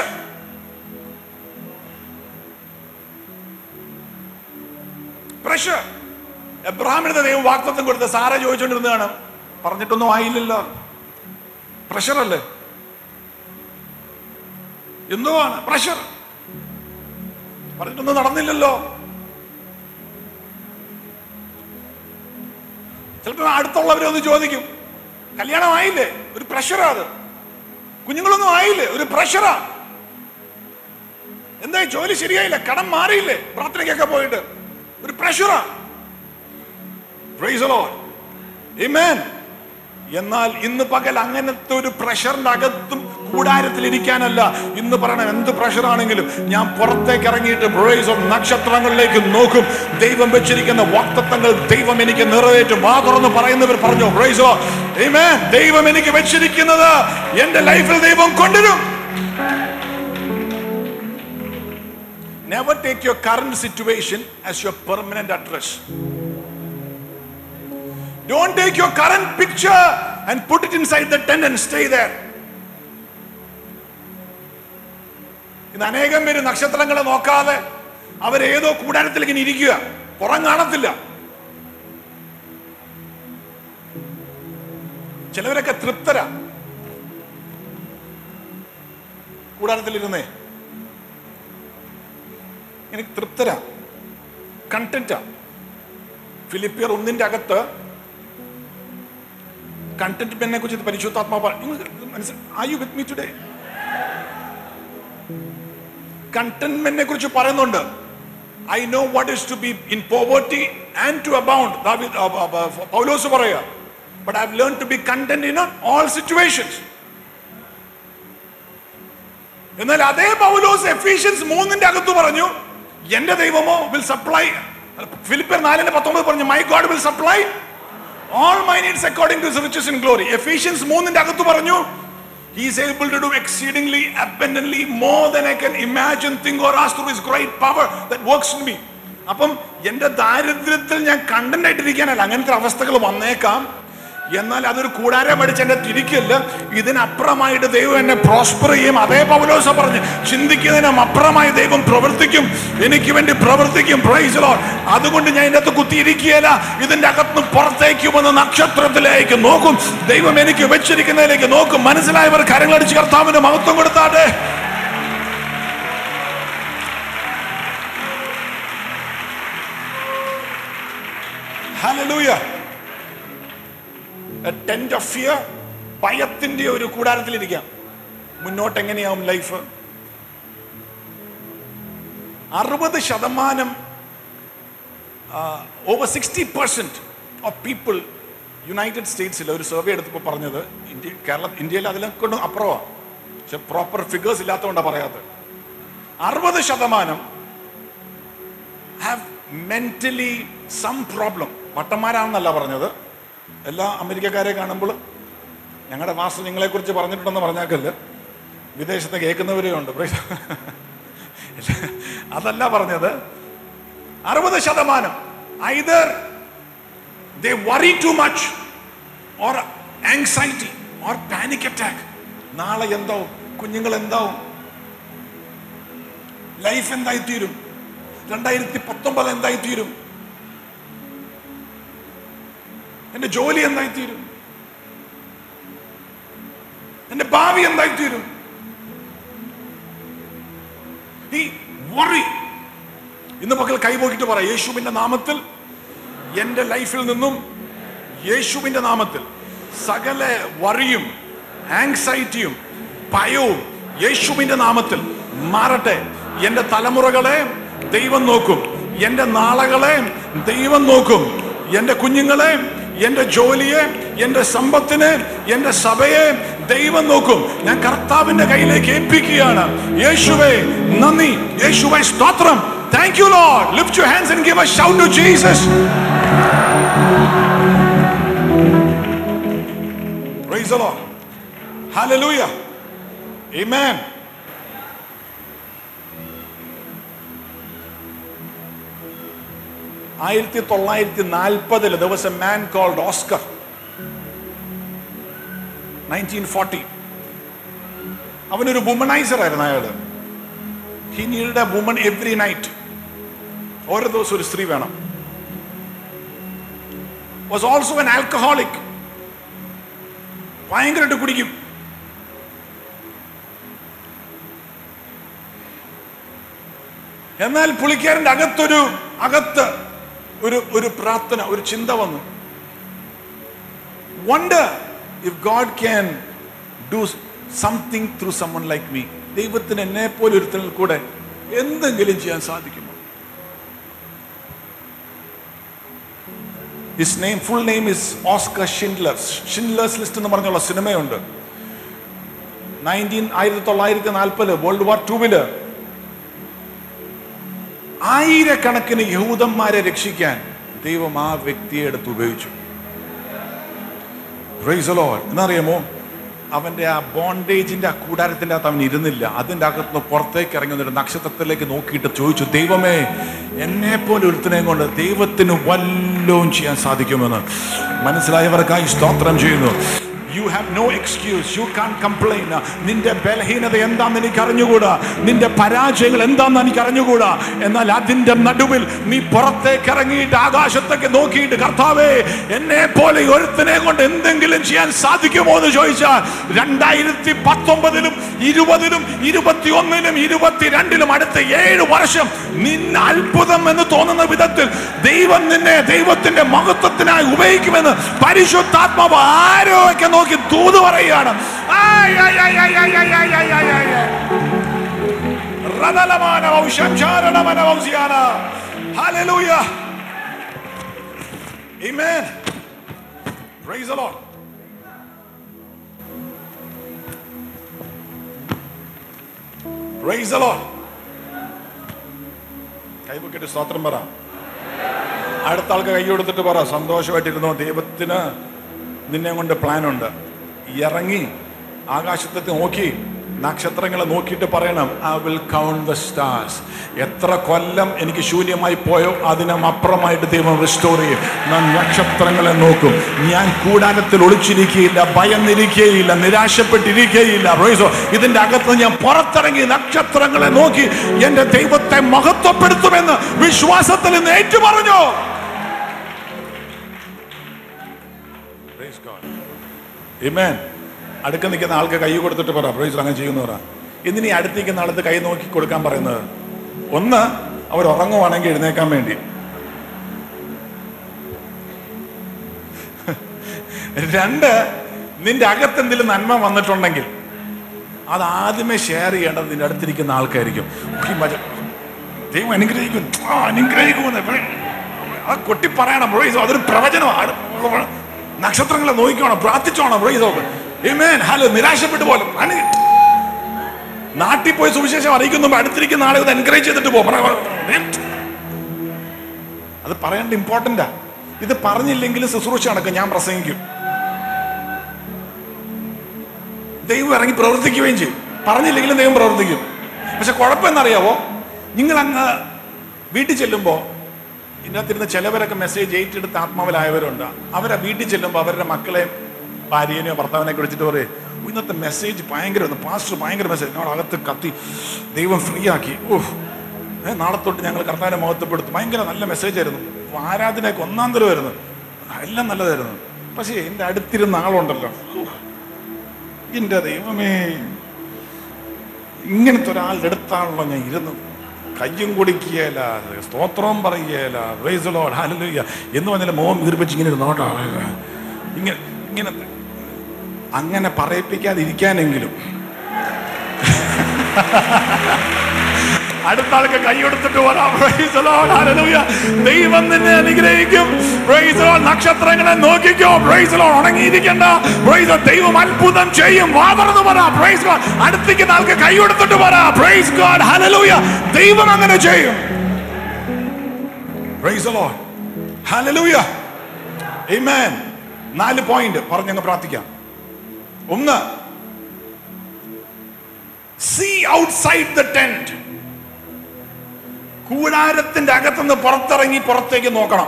Pressure. എബ്രഹാമിന് ദൈവം വാക്തത്വം കൊടുത്ത സാറ ചോദിച്ചുകൊണ്ടിരുന്നതാണ് പറഞ്ഞിട്ടൊന്നും ആയില്ലല്ലോ പ്രഷർ അല്ലേ എന്തോ ആണ് പ്രഷർ പറഞ്ഞിട്ടൊന്നും നടന്നില്ലല്ലോ ചിലപ്പോൾ അടുത്തുള്ളവരൊന്ന് ചോദിക്കും കല്യാണം ആയില്ലേ ഒരു പ്രഷറാ അത് കുഞ്ഞുങ്ങളൊന്നും ആയില്ലേ ഒരു പ്രഷറാ എന്താ ജോലി ശരിയായില്ല കടം മാറിയില്ലേ പ്രാർത്ഥനയ്ക്കൊക്കെ പോയിട്ട് ഒരു പ്രഷറാ Praise the Lord. Amen. എന്നാൽ ഇന്ന് പകൽ അങ്ങനത്തെ ഒരു പ്രഷറിന്റെ അകത്തും കൂടാരത്തിൽ ഇരിക്കാനല്ല ഇന്ന് പറയണം എന്ത് പ്രഷർ ആണെങ്കിലും ഞാൻ പുറത്തേക്ക് ഇറങ്ങിയിട്ട് praise of നക്ഷത്രങ്ങളിലേക്ക് നോക്കും ദൈവം വെച്ചിരിക്കുന്ന വാക്തത്വങ്ങൾ ദൈവം എനിക്ക് നിറവേറ്റും വാ തുറന്ന് പറയുന്നവർ പറഞ്ഞു praise of Amen. ദൈവം എനിക്ക് വെച്ചിരിക്കുന്നത് എന്റെ ലൈഫിൽ ദൈവം കൊണ്ടുവരും Never take your current situation as your permanent address. Don't take your current picture and put it inside the tent and stay there. ഇന്ന് അനേകം പേര് നക്ഷത്രങ്ങളെ നോക്കാതെ അവരേതോ കൂടാരത്തിൽ ഇങ്ങനെ ഇരിക്കുക പുറം കാണത്തില്ല ചിലവരൊക്കെ തൃപ്തരാ കൂടാരത്തിലിരുന്നേ എനിക്ക് തൃപ്തരാ കണ്ടന്റാ ഫിലിപ്പിയർ ഒന്നിന്റെ അകത്ത് കണ്ടന്റ്മെന്റിനെ കുറിച്ച് പരിശുദ്ധാത്മാ are you with me today കണ്ടന്റ്മെന്റിനെ കുറിച്ച് പറയുന്നുണ്ട് I know what is to be in poverty and to abound പൗലോസ് പറയുക but I have learn to be content in all situations എന്നാൽ അതേ പൗലോസ് എഫീഷ്യൻസ് മൂന്നിന്റെ അകത്ത് പറഞ്ഞു എന്റെ ദൈവമോ വിൽ സപ്ലൈ ഫിലിപ്പിയർ നാലിന്റെ പത്തൊമ്പത് പറഞ്ഞു my God will supply all my needs according to riches in glory Ephesians മൂന്നിന്റെ അകത്ത് പറഞ്ഞു He is able to do exceedingly abundantly more than I can imagine, think, or ask through His great power that works in me. അപ്പം എന്റെ ദാരിദ്ര്യത്തിൽ ഞാൻ content ആയിട്ടിരിക്കാനല്ല അങ്ങനത്തെ അവസ്ഥകൾ വന്നേക്കാം എന്നാൽ അതൊരു കൂടാരം അടിച്ച് എന്റെ തിരിക്കല്ല ഇതിനപ്പുറമായിട്ട് ദൈവം എന്നെ പ്രോസ്പർ ചെയ്യും അതേ പൗലോസ പറഞ്ഞു ചിന്തിക്കുന്നതിനും അപ്പുറമായി ദൈവം പ്രവർത്തിക്കും എനിക്ക് വേണ്ടി പ്രവർത്തിക്കും പ്രൈസ് ലോർഡ് അതുകൊണ്ട് ഞാൻ ഇതിന്റെ അകത്ത് കുത്തിയിരിക്കുകയല്ല ഇതിന്റെ അകത്ത് പുറത്തേക്ക് വന്ന് നക്ഷത്രത്തിലേക്ക് നോക്കും ദൈവം എനിക്ക് വെച്ചിരിക്കുന്നതിലേക്ക് നോക്കും മനസ്സിലായവർ കരങ്ങളടിച്ച് കർത്താവിന് മഹത്വം കൊടുത്താട്ടെ Hallelujah. ടെന്റ് ഓഫ് ഫിയർ ഭയത്തിന്റെ ഒരു കൂടാരത്തിലിരിക്കാം മുന്നോട്ട് എങ്ങനെയാവും ലൈഫ് അറുപത് ശതമാനം over sixty percent of people United സ്റ്റേറ്റ്സിൽ ഒരു സർവേ എടുത്തപ്പോൾ പറഞ്ഞത് ഇന്ത്യ കേരള ഇന്ത്യയിൽ അതിനെ കൊണ്ട് അപ്പുറമാണ് പക്ഷെ പ്രോപ്പർ ഫിഗേഴ്സ് ഇല്ലാത്തതുകൊണ്ടാണ് പറയാത്തത് അറുപത് ശതമാനം ഹാവ് മെന്റലി സം പ്രോബ്ലം വട്ടന്മാരാണെന്നല്ല പറഞ്ഞത് എല്ലാ അമേരിക്കക്കാരെ കാണുമ്പോൾ ഞങ്ങളുടെ മാസ്റ്റർ നിങ്ങളെ കുറിച്ച് പറഞ്ഞിട്ടുണ്ടെന്ന് പറഞ്ഞാക്കല്ല വിദേശത്ത് കേൾക്കുന്നവരേ ഉണ്ട് Praise- അതല്ല പറഞ്ഞത് അറുപത് ശതമാനം either they worry too much or anxiety or panic attack നാളെ എന്താവും കുഞ്ഞുങ്ങൾ എന്താവും ലൈഫ് എന്തായി തീരും രണ്ടായിരത്തി പത്തൊമ്പത് എന്തായി തീരും എന്റെ ജോലി എന്തായി തീരും എന്റെ ഭാവി എന്തായി തീരും ഈ worry. ഇന്ന് മക്കൾ കൈപോക്കിട്ട് പറ യേശുവിന്റെ നാമത്തിൽ എന്റെ ലൈഫിൽ നിന്നും യേശുവിന്റെ നാമത്തിൽ സകല വറിയും ആങ്സൈറ്റിയും ഭയവും യേശുവിന്റെ നാമത്തിൽ മാറട്ടെ എന്റെ തലമുറകളെ ദൈവം നോക്കും എന്റെ നാളകളെ ദൈവം നോക്കും എന്റെ കുഞ്ഞുങ്ങളെ എന്റെ ജോലിയെ എന്റെ സമ്പത്തിനെ എന്റെ സഭയെ ദൈവം നോക്കും ഞാൻ കർത്താവിന്റെ കയ്യിലേക്ക് ഏൽപ്പിക്കുകയാണ് യേശുവേ നന്ദി യേശുവേ സ്തോത്രം thank you Lord lift your hands and give a shout to Jesus Praise the Lord. Hallelujah. Amen. ആയിരത്തി തൊള്ളായിരത്തി നാൽപ്പതിൽ ദിവസം man called Oscar nineteen forty അവനൊരു വുമണൈസർ ആയിരുന്നു അയാള് he need a woman every night ഓരോ ദിവസം ഒരു സ്ത്രീ വേണം വാസ് ഓൾസോ എൻ ആൽക്കഹോളിക് ഭയങ്കരമായിട്ട് കുടിക്കും എന്നാൽ പുള്ളിക്കാരന്റെ അകത്തൊരു അകത്ത് ഒരു ഒരു പ്രാർത്ഥന ഒരു ചിന്ത വന്നു wonder if God can do something through someone like me ദൈവത്തിന് എന്നെ പോലെ ഒരുത്തനിൽ കൂടെ എന്തെങ്കിലും ചെയ്യാൻ സാധിക്കുമോ his name full name is Oscar Schindler Schindler's list എന്ന് പറഞ്ഞുള്ള സിനിമയുണ്ട് നയൻറ്റീൻ ആയിരത്തി തൊള്ളായിരത്തി നാൽപ്പത് വേൾഡ് വാർ ടൂവില് ആയിരക്കണക്കിന് യഹൂദന്മാരെ രക്ഷിക്കാൻ ദൈവം ആ വ്യക്തിയെ എടുത്ത് ഉപയോഗിച്ചു Praise the Lord. എന്നറിയാമോ അവന്റെ ആ ബോണ്ടേജിന്റെ ആ കൂടാരത്തിന്റെ അകത്ത് അവൻ ഇരുന്നില്ല അതിന്റെ അകത്ത് പുറത്തേക്ക് ഇറങ്ങി വന്നിട്ട് നക്ഷത്രത്തിലേക്ക് നോക്കിയിട്ട് ചോദിച്ചു ദൈവമേ എന്നെ പോലെ ഒരുത്തനെയും കൊണ്ട് ദൈവത്തിന് വല്ലവും ചെയ്യാൻ സാധിക്കുമെന്ന് മനസ്സിലായവർക്കായി സ്തോത്രം ചെയ്യുന്നു you have no excuse you can't complain നിന്റെ ബലഹീനത എന്താണെന്ന് എനിക്ക് അറിഞ്ഞുകൂടാ നിന്റെ പരാജയങ്ങൾ എന്താണെന്ന് എനിക്ക് അറിഞ്ഞുകൂടാ എന്നാൽ അതിന്റെ നടുവിൽ നീ പുറത്തേക്ക് ഇറങ്ങിയിട്ട് ആകാശത്തേക്ക് നോക്കിയിട്ട് കർത്താവേ എന്നെ പോലെ ഒരുത്തനെ കൊണ്ട് എന്തെങ്കിലും ചെയ്യാൻ സാധിക്കുമോ എന്ന് ചോദിച്ചാൽ രണ്ടായിരത്തി പത്തൊമ്പതിലും ഇരുപതിലും ഇരുപത്തി ഒന്നിലും ഇരുപത്തിരണ്ടിലും അടുത്ത ഏഴ് വർഷം നിന്നെ അത്ഭുതം എന്ന് തോന്നുന്ന വിധത്തിൽ ദൈവം നിന്നെ ദൈവത്തിന്റെ മഹത്വത്തിനായി ഉപയോഗിക്കുമെന്ന് പരിശുദ്ധാത്മാവ് ആരോ ഒക്കെ നോക്കി തൂത് പറയുകയാണ് ആയ്, ആയ്, ആയ്, ആയ്, ആയ്, ആയ്, ആയ്, ആയ്, ആയ്, ആയ്, ആയ്. റതലമാനവം ശംശാരണമനവം Siyana. Hallelujah. Amen. Praise the Lord. Praise the Lord. കൈപൊക്കിട്ട് സ്തോത്രം പറ അടുത്ത ആൾക്ക് കൈ കൊടുത്തിട്ട് പറ സന്തോഷമായിട്ടിരുന്നോ ദൈവത്തിന് നിന്നെ കൊണ്ട് പ്ലാൻ ഉണ്ട് ഇറങ്ങി ആകാശത്തേക്ക് നോക്കി നക്ഷത്രങ്ങളെ നോക്കിയിട്ട് പറയണം I will count the stars എത്ര കൊല്ലം എനിക്ക് ശൂന്യമായി പോയോ അതിനും അപ്പുറമായിട്ട് ദൈവം റിസ്റ്റോർ ചെയ്യും ഞാൻ നക്ഷത്രങ്ങളെ നോക്കും ഞാൻ കൂടാരത്തിൽ ഒളിച്ചിരിക്കുകയില്ല ഭയന്നിരിക്കുകയില്ല നിരാശപ്പെട്ടിരിക്കുകയില്ല റോയിസോ ഇതിന്റെ അകത്ത് ഞാൻ പുറത്തിറങ്ങി നക്ഷത്രങ്ങളെ നോക്കി എന്റെ ദൈവത്തെ മഹത്വപ്പെടുത്തുമെന്ന് വിശ്വാസത്തിൽ നിന്ന് ഏറ്റു പറഞ്ഞു Praise God. Amen. അടുക്ക നിൽക്കുന്ന ആൾക്ക് കൈ കൊടുത്തിട്ട് പറ പ്രൈസ് അങ്ങനെ ചെയ്യുന്ന പറ എന്തിനീ അടുത്ത് നിൽക്കുന്ന ആളത്ത് കൈ നോക്കി കൊടുക്കാൻ പറയുന്നത് ഒന്ന് അവർ ഉറങ്ങുവാണെങ്കിൽ എഴുന്നേക്കാൻ വേണ്ടി രണ്ട് നിന്റെ അകത്ത് എന്തെങ്കിലും നന്മ വന്നിട്ടുണ്ടെങ്കിൽ അത് ആദ്യമേ ഷെയർ ചെയ്യേണ്ടത് നിന്റെ അടുത്തിരിക്കുന്ന ആൾക്കായിരിക്കും ഈ മജ- ദൈവം അനുഗ്രഹിക്കും ആ അനുഗ്രഹിക്കുമെന്ന് എപ്പോഴും ആ കൊട്ടി പറയണം ബ്രോയിസോ അതൊരു പ്രവചനമാണ് നക്ഷത്രങ്ങളെ നോക്കിക്കോണം പ്രാർത്ഥിച്ചോണം ബ്രോയിസോ Amen. ഹലോ നിരാശപ്പെട്ടു പോലും അനു- നാട്ടിൽ പോയി സുവിശേഷം അറിയിക്കുമ്പോൾ അടുത്തിരിക്കുന്ന ആളെ ഒന്ന് എൻകറേജ് ചെയ്തിട്ട് പോ പറ- പറ- അത് പറയേണ്ട ഇമ്പോർട്ടന്റാ ഇത് പറഞ്ഞില്ലെങ്കിലും ശുശ്രൂഷ നടക്കും ഞാൻ പ്രസംഗിക്കും ദൈവം ഇറങ്ങി പ്രവർത്തിക്കുകയും ചെയ്യും പറഞ്ഞില്ലെങ്കിലും ദൈവം പ്രവർത്തിക്കും പക്ഷെ കുഴപ്പം എന്നറിയാവോ നിങ്ങൾ അങ്ങ് വീട്ടിൽ ചെല്ലുമ്പോൾ ഇതിനകത്തിരുന്ന് ചിലവരൊക്കെ മെസ്സേജ് ഏറ്റെടുത്ത് ആത്മാവിലായവരുണ്ട് അവരെ വീട്ടിൽ ചെല്ലുമ്പോൾ അവരുടെ മക്കളെ ഭാര്യനെയോ ഭർത്താവിനെ വിളിച്ചിട്ട് പറയും "ഓ, ഇന്നത്തെ മെസ്സേജ് ഭയങ്കര പാസ്റ്റർ ഭയങ്കര മെസ്സേജ് ഞങ്ങൾ അകത്ത് കത്തി ദൈവം ഫ്രീ ആക്കി ഓഹ് ഏ, നാളെ തൊട്ട് ഞങ്ങൾ കർത്താവിനെ മഹത്വപ്പെടുത്തു ഭയങ്കര നല്ല മെസ്സേജ് ആയിരുന്നു ആരാധനയൊക്കെ ഒന്നാം തരമായിരുന്നു എല്ലാം നല്ലതായിരുന്നു പക്ഷേ എൻ്റെ അടുത്തിരുന്ന ആളുണ്ടല്ലോ ഓഹ്, എൻ്റെ ദൈവമേ ഇങ്ങനത്തെ ഒരാളുടെ അടുത്താണല്ലോ ഞാൻ ഇരുന്നത് കയ്യും കുടിക്കുകയല്ല സ്തോത്രം പറയുകയല്ല പ്രൈസ് ലോഡ് ഹല്ലേലൂയ എന്ന് പറഞ്ഞാൽ മോഹം വീർപ്പിച്ച് ഇങ്ങനെ ഇരുന്നോട്ടോ ഇങ്ങനെ ഇങ്ങനെ അങ്ങനെ പറയിപ്പിക്കാതിരിക്കാനെങ്കിലും അടുത്ത ആൾക്ക് കൈ കൊടുത്തിട്ട് വരാം Praise the Lord. Hallelujah. ദൈവം നിന്നെ അനുഗ്രഹിക്കും Praise the Lord. നക്ഷത്രങ്ങളെ നോക്കിക്കോ Praise the Lord. ഉണങ്ങിയിരിക്കണ്ട Praise the Lord. ദൈവം അത്ഭുതം ചെയ്യും വാ തുറന്ന് പറ Praise God. അടുത്തേക്കുന്ന ആൾക്ക് കൈ കൊടുത്തിട്ട് പറ Praise God. Hallelujah. ദൈവം അങ്ങനെ ചെയ്യും Praise the Lord. Hallelujah. Amen. നാല് പോയിന്റ് പറഞ്ഞങ്ങ് പ്രാർത്ഥിക്കാം ഒന്ന് സീ ഔട്ട്സൈഡ് ദ ടെന്റ് കൂടാരത്തിന്റെ അകത്തുനിന്ന് പുറത്തിറങ്ങി പുറത്തേക്ക് നോക്കണം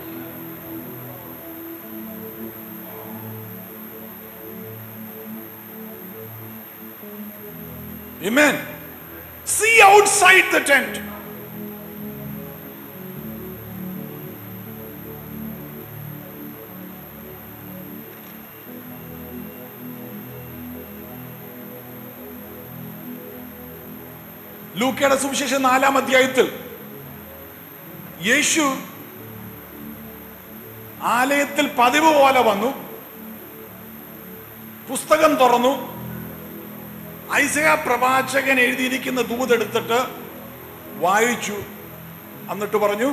Amen. See outside the tent. ലൂക്കയുടെ സുവിശേഷം നാലാം അധ്യായത്തിൽ യേശു ആലയത്തിൽ പതിവ് പോലെ വന്നു പുസ്തകം തുറന്നു ഐസയ പ്രവാചകൻ എഴുതിയിരിക്കുന്ന ദൂതെടുത്തിട്ട് വായിച്ചു എന്നിട്ട് പറഞ്ഞു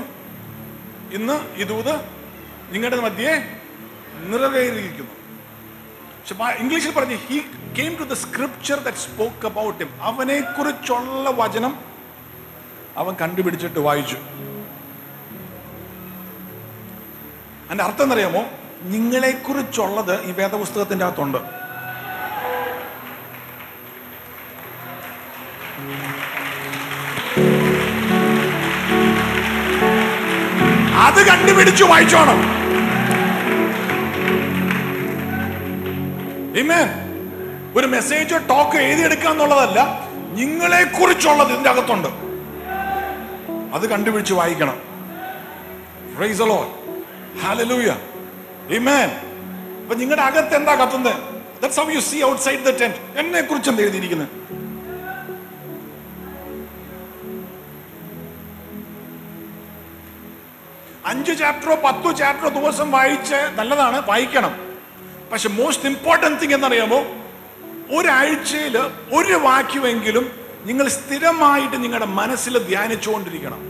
ഇന്ന് ഈ ദൂത് നിങ്ങളുടെ മധ്യേ നിറവേറിയിരിക്കുന്നു പക്ഷെ ബ- ഇംഗ്ലീഷിൽ പറഞ്ഞു he came to the scripture that spoke about him അവനെ കുറിച്ചുള്ള വചനം അവൻ കണ്ടുപിടിച്ചിട്ട് വായിച്ചു അതിന്റെ അർത്ഥം എന്നറിയാമോ നിങ്ങളെ കുറിച്ചുള്ളത് ഈ വേദപുസ്തകത്തിന്റെ അകത്തുണ്ട് അത് കണ്ടുപിടിച്ചു വായിച്ചോണം Amen. ഒരു മെസ്സേജോ ടോക്ക് എഴുതിയെടുക്കുക എന്നുള്ളതല്ല നിങ്ങളെ കുറിച്ചുള്ളത് ഇതിന്റെ അകത്തുണ്ട് അത് കണ്ടുപിടിച്ച് വായിക്കണം Praise the Lord. Hallelujah. Amen. അപ്പൊ നിങ്ങളുടെ അകത്ത് എന്താ കത്തുന്നത് that's how you see outside the tent എന്നെ കുറിച്ച് എന്താ എഴുതിയിരിക്കുന്നത് അഞ്ച് ചാപ്റ്ററോ പത്തോ ചാപ്റ്ററോ ദിവസം വായിച്ച് നല്ലതാണ് വായിക്കണം പക്ഷെ മോസ്റ്റ് ഇമ്പോർട്ടൻറ്റ് തിങ് എന്നറിയാമോ ഒരാഴ്ചയിൽ ഒരു വാക്യമെങ്കിലും നിങ്ങൾ സ്ഥിരമായിട്ട് നിങ്ങളുടെ മനസ്സിൽ ധ്യാനിച്ചുകൊണ്ടിരിക്കണം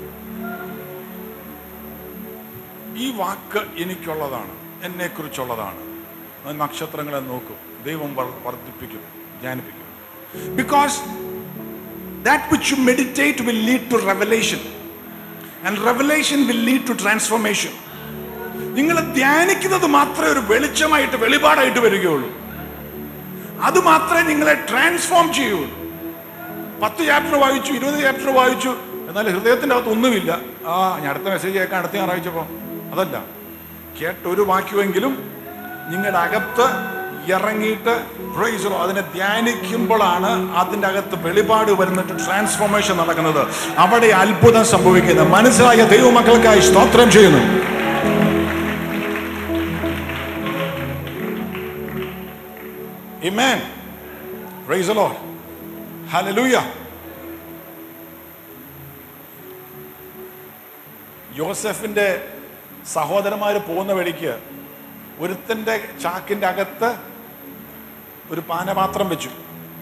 ഈ വാക്ക് എനിക്കുള്ളതാണ് എന്നെ കുറിച്ചുള്ളതാണ് നക്ഷത്രങ്ങളെ നോക്കും ദൈവം വർ- വർദ്ധിപ്പിക്കും ധ്യാനിപ്പിക്കും because that which you meditate will lead to revelation and revelation will lead to transformation നിങ്ങൾ ധ്യാനിക്കുന്നത് മാത്രമേ ഒരു വെളിച്ചമായിട്ട് വെളിപാടായിട്ട് വരികയുള്ളൂ അത് മാത്രമേ നിങ്ങളെ ട്രാൻസ്ഫോം ചെയ്യുള്ളൂ പത്ത് ചാപ്റ്റർ വായിച്ചു ഇരുപത് ചാപ്റ്റർ വായിച്ചു എന്നാൽ ഹൃദയത്തിന്റെ അകത്ത് ഒന്നുമില്ല ആ ഞാൻ അടുത്ത മെസ്സേജ് കേൾക്കാൻ അടുത്ത ഞായറാഴ്ചപ്പോ അതല്ല കേട്ടൊരു വാക്യമെങ്കിലും നിങ്ങളുടെ അകത്ത് ഇറങ്ങിയിട്ട് praise the Lord. അതിനെ ധ്യാനിക്കുമ്പോഴാണ് അതിൻ്റെ അകത്ത് വെളിപാട് വരുന്നിട്ട് ട്രാൻസ്ഫോർമേഷൻ നടക്കുന്നത് അവിടെ അത്ഭുതം സംഭവിക്കുന്നത് മനസ്സിലായ ദൈവമക്കൾക്കായി സ്തോത്രം ചെയ്യുന്നു Amen. Praise the Lord. Hallelujah. യോസഫിന്റെ സഹോദരന്മാർ പോകുന്ന വഴിക്ക് ഒരുത്തന്റെ ചാക്കിന്റെ അകത്ത് ഒരു പാനപാത്രം വെച്ചു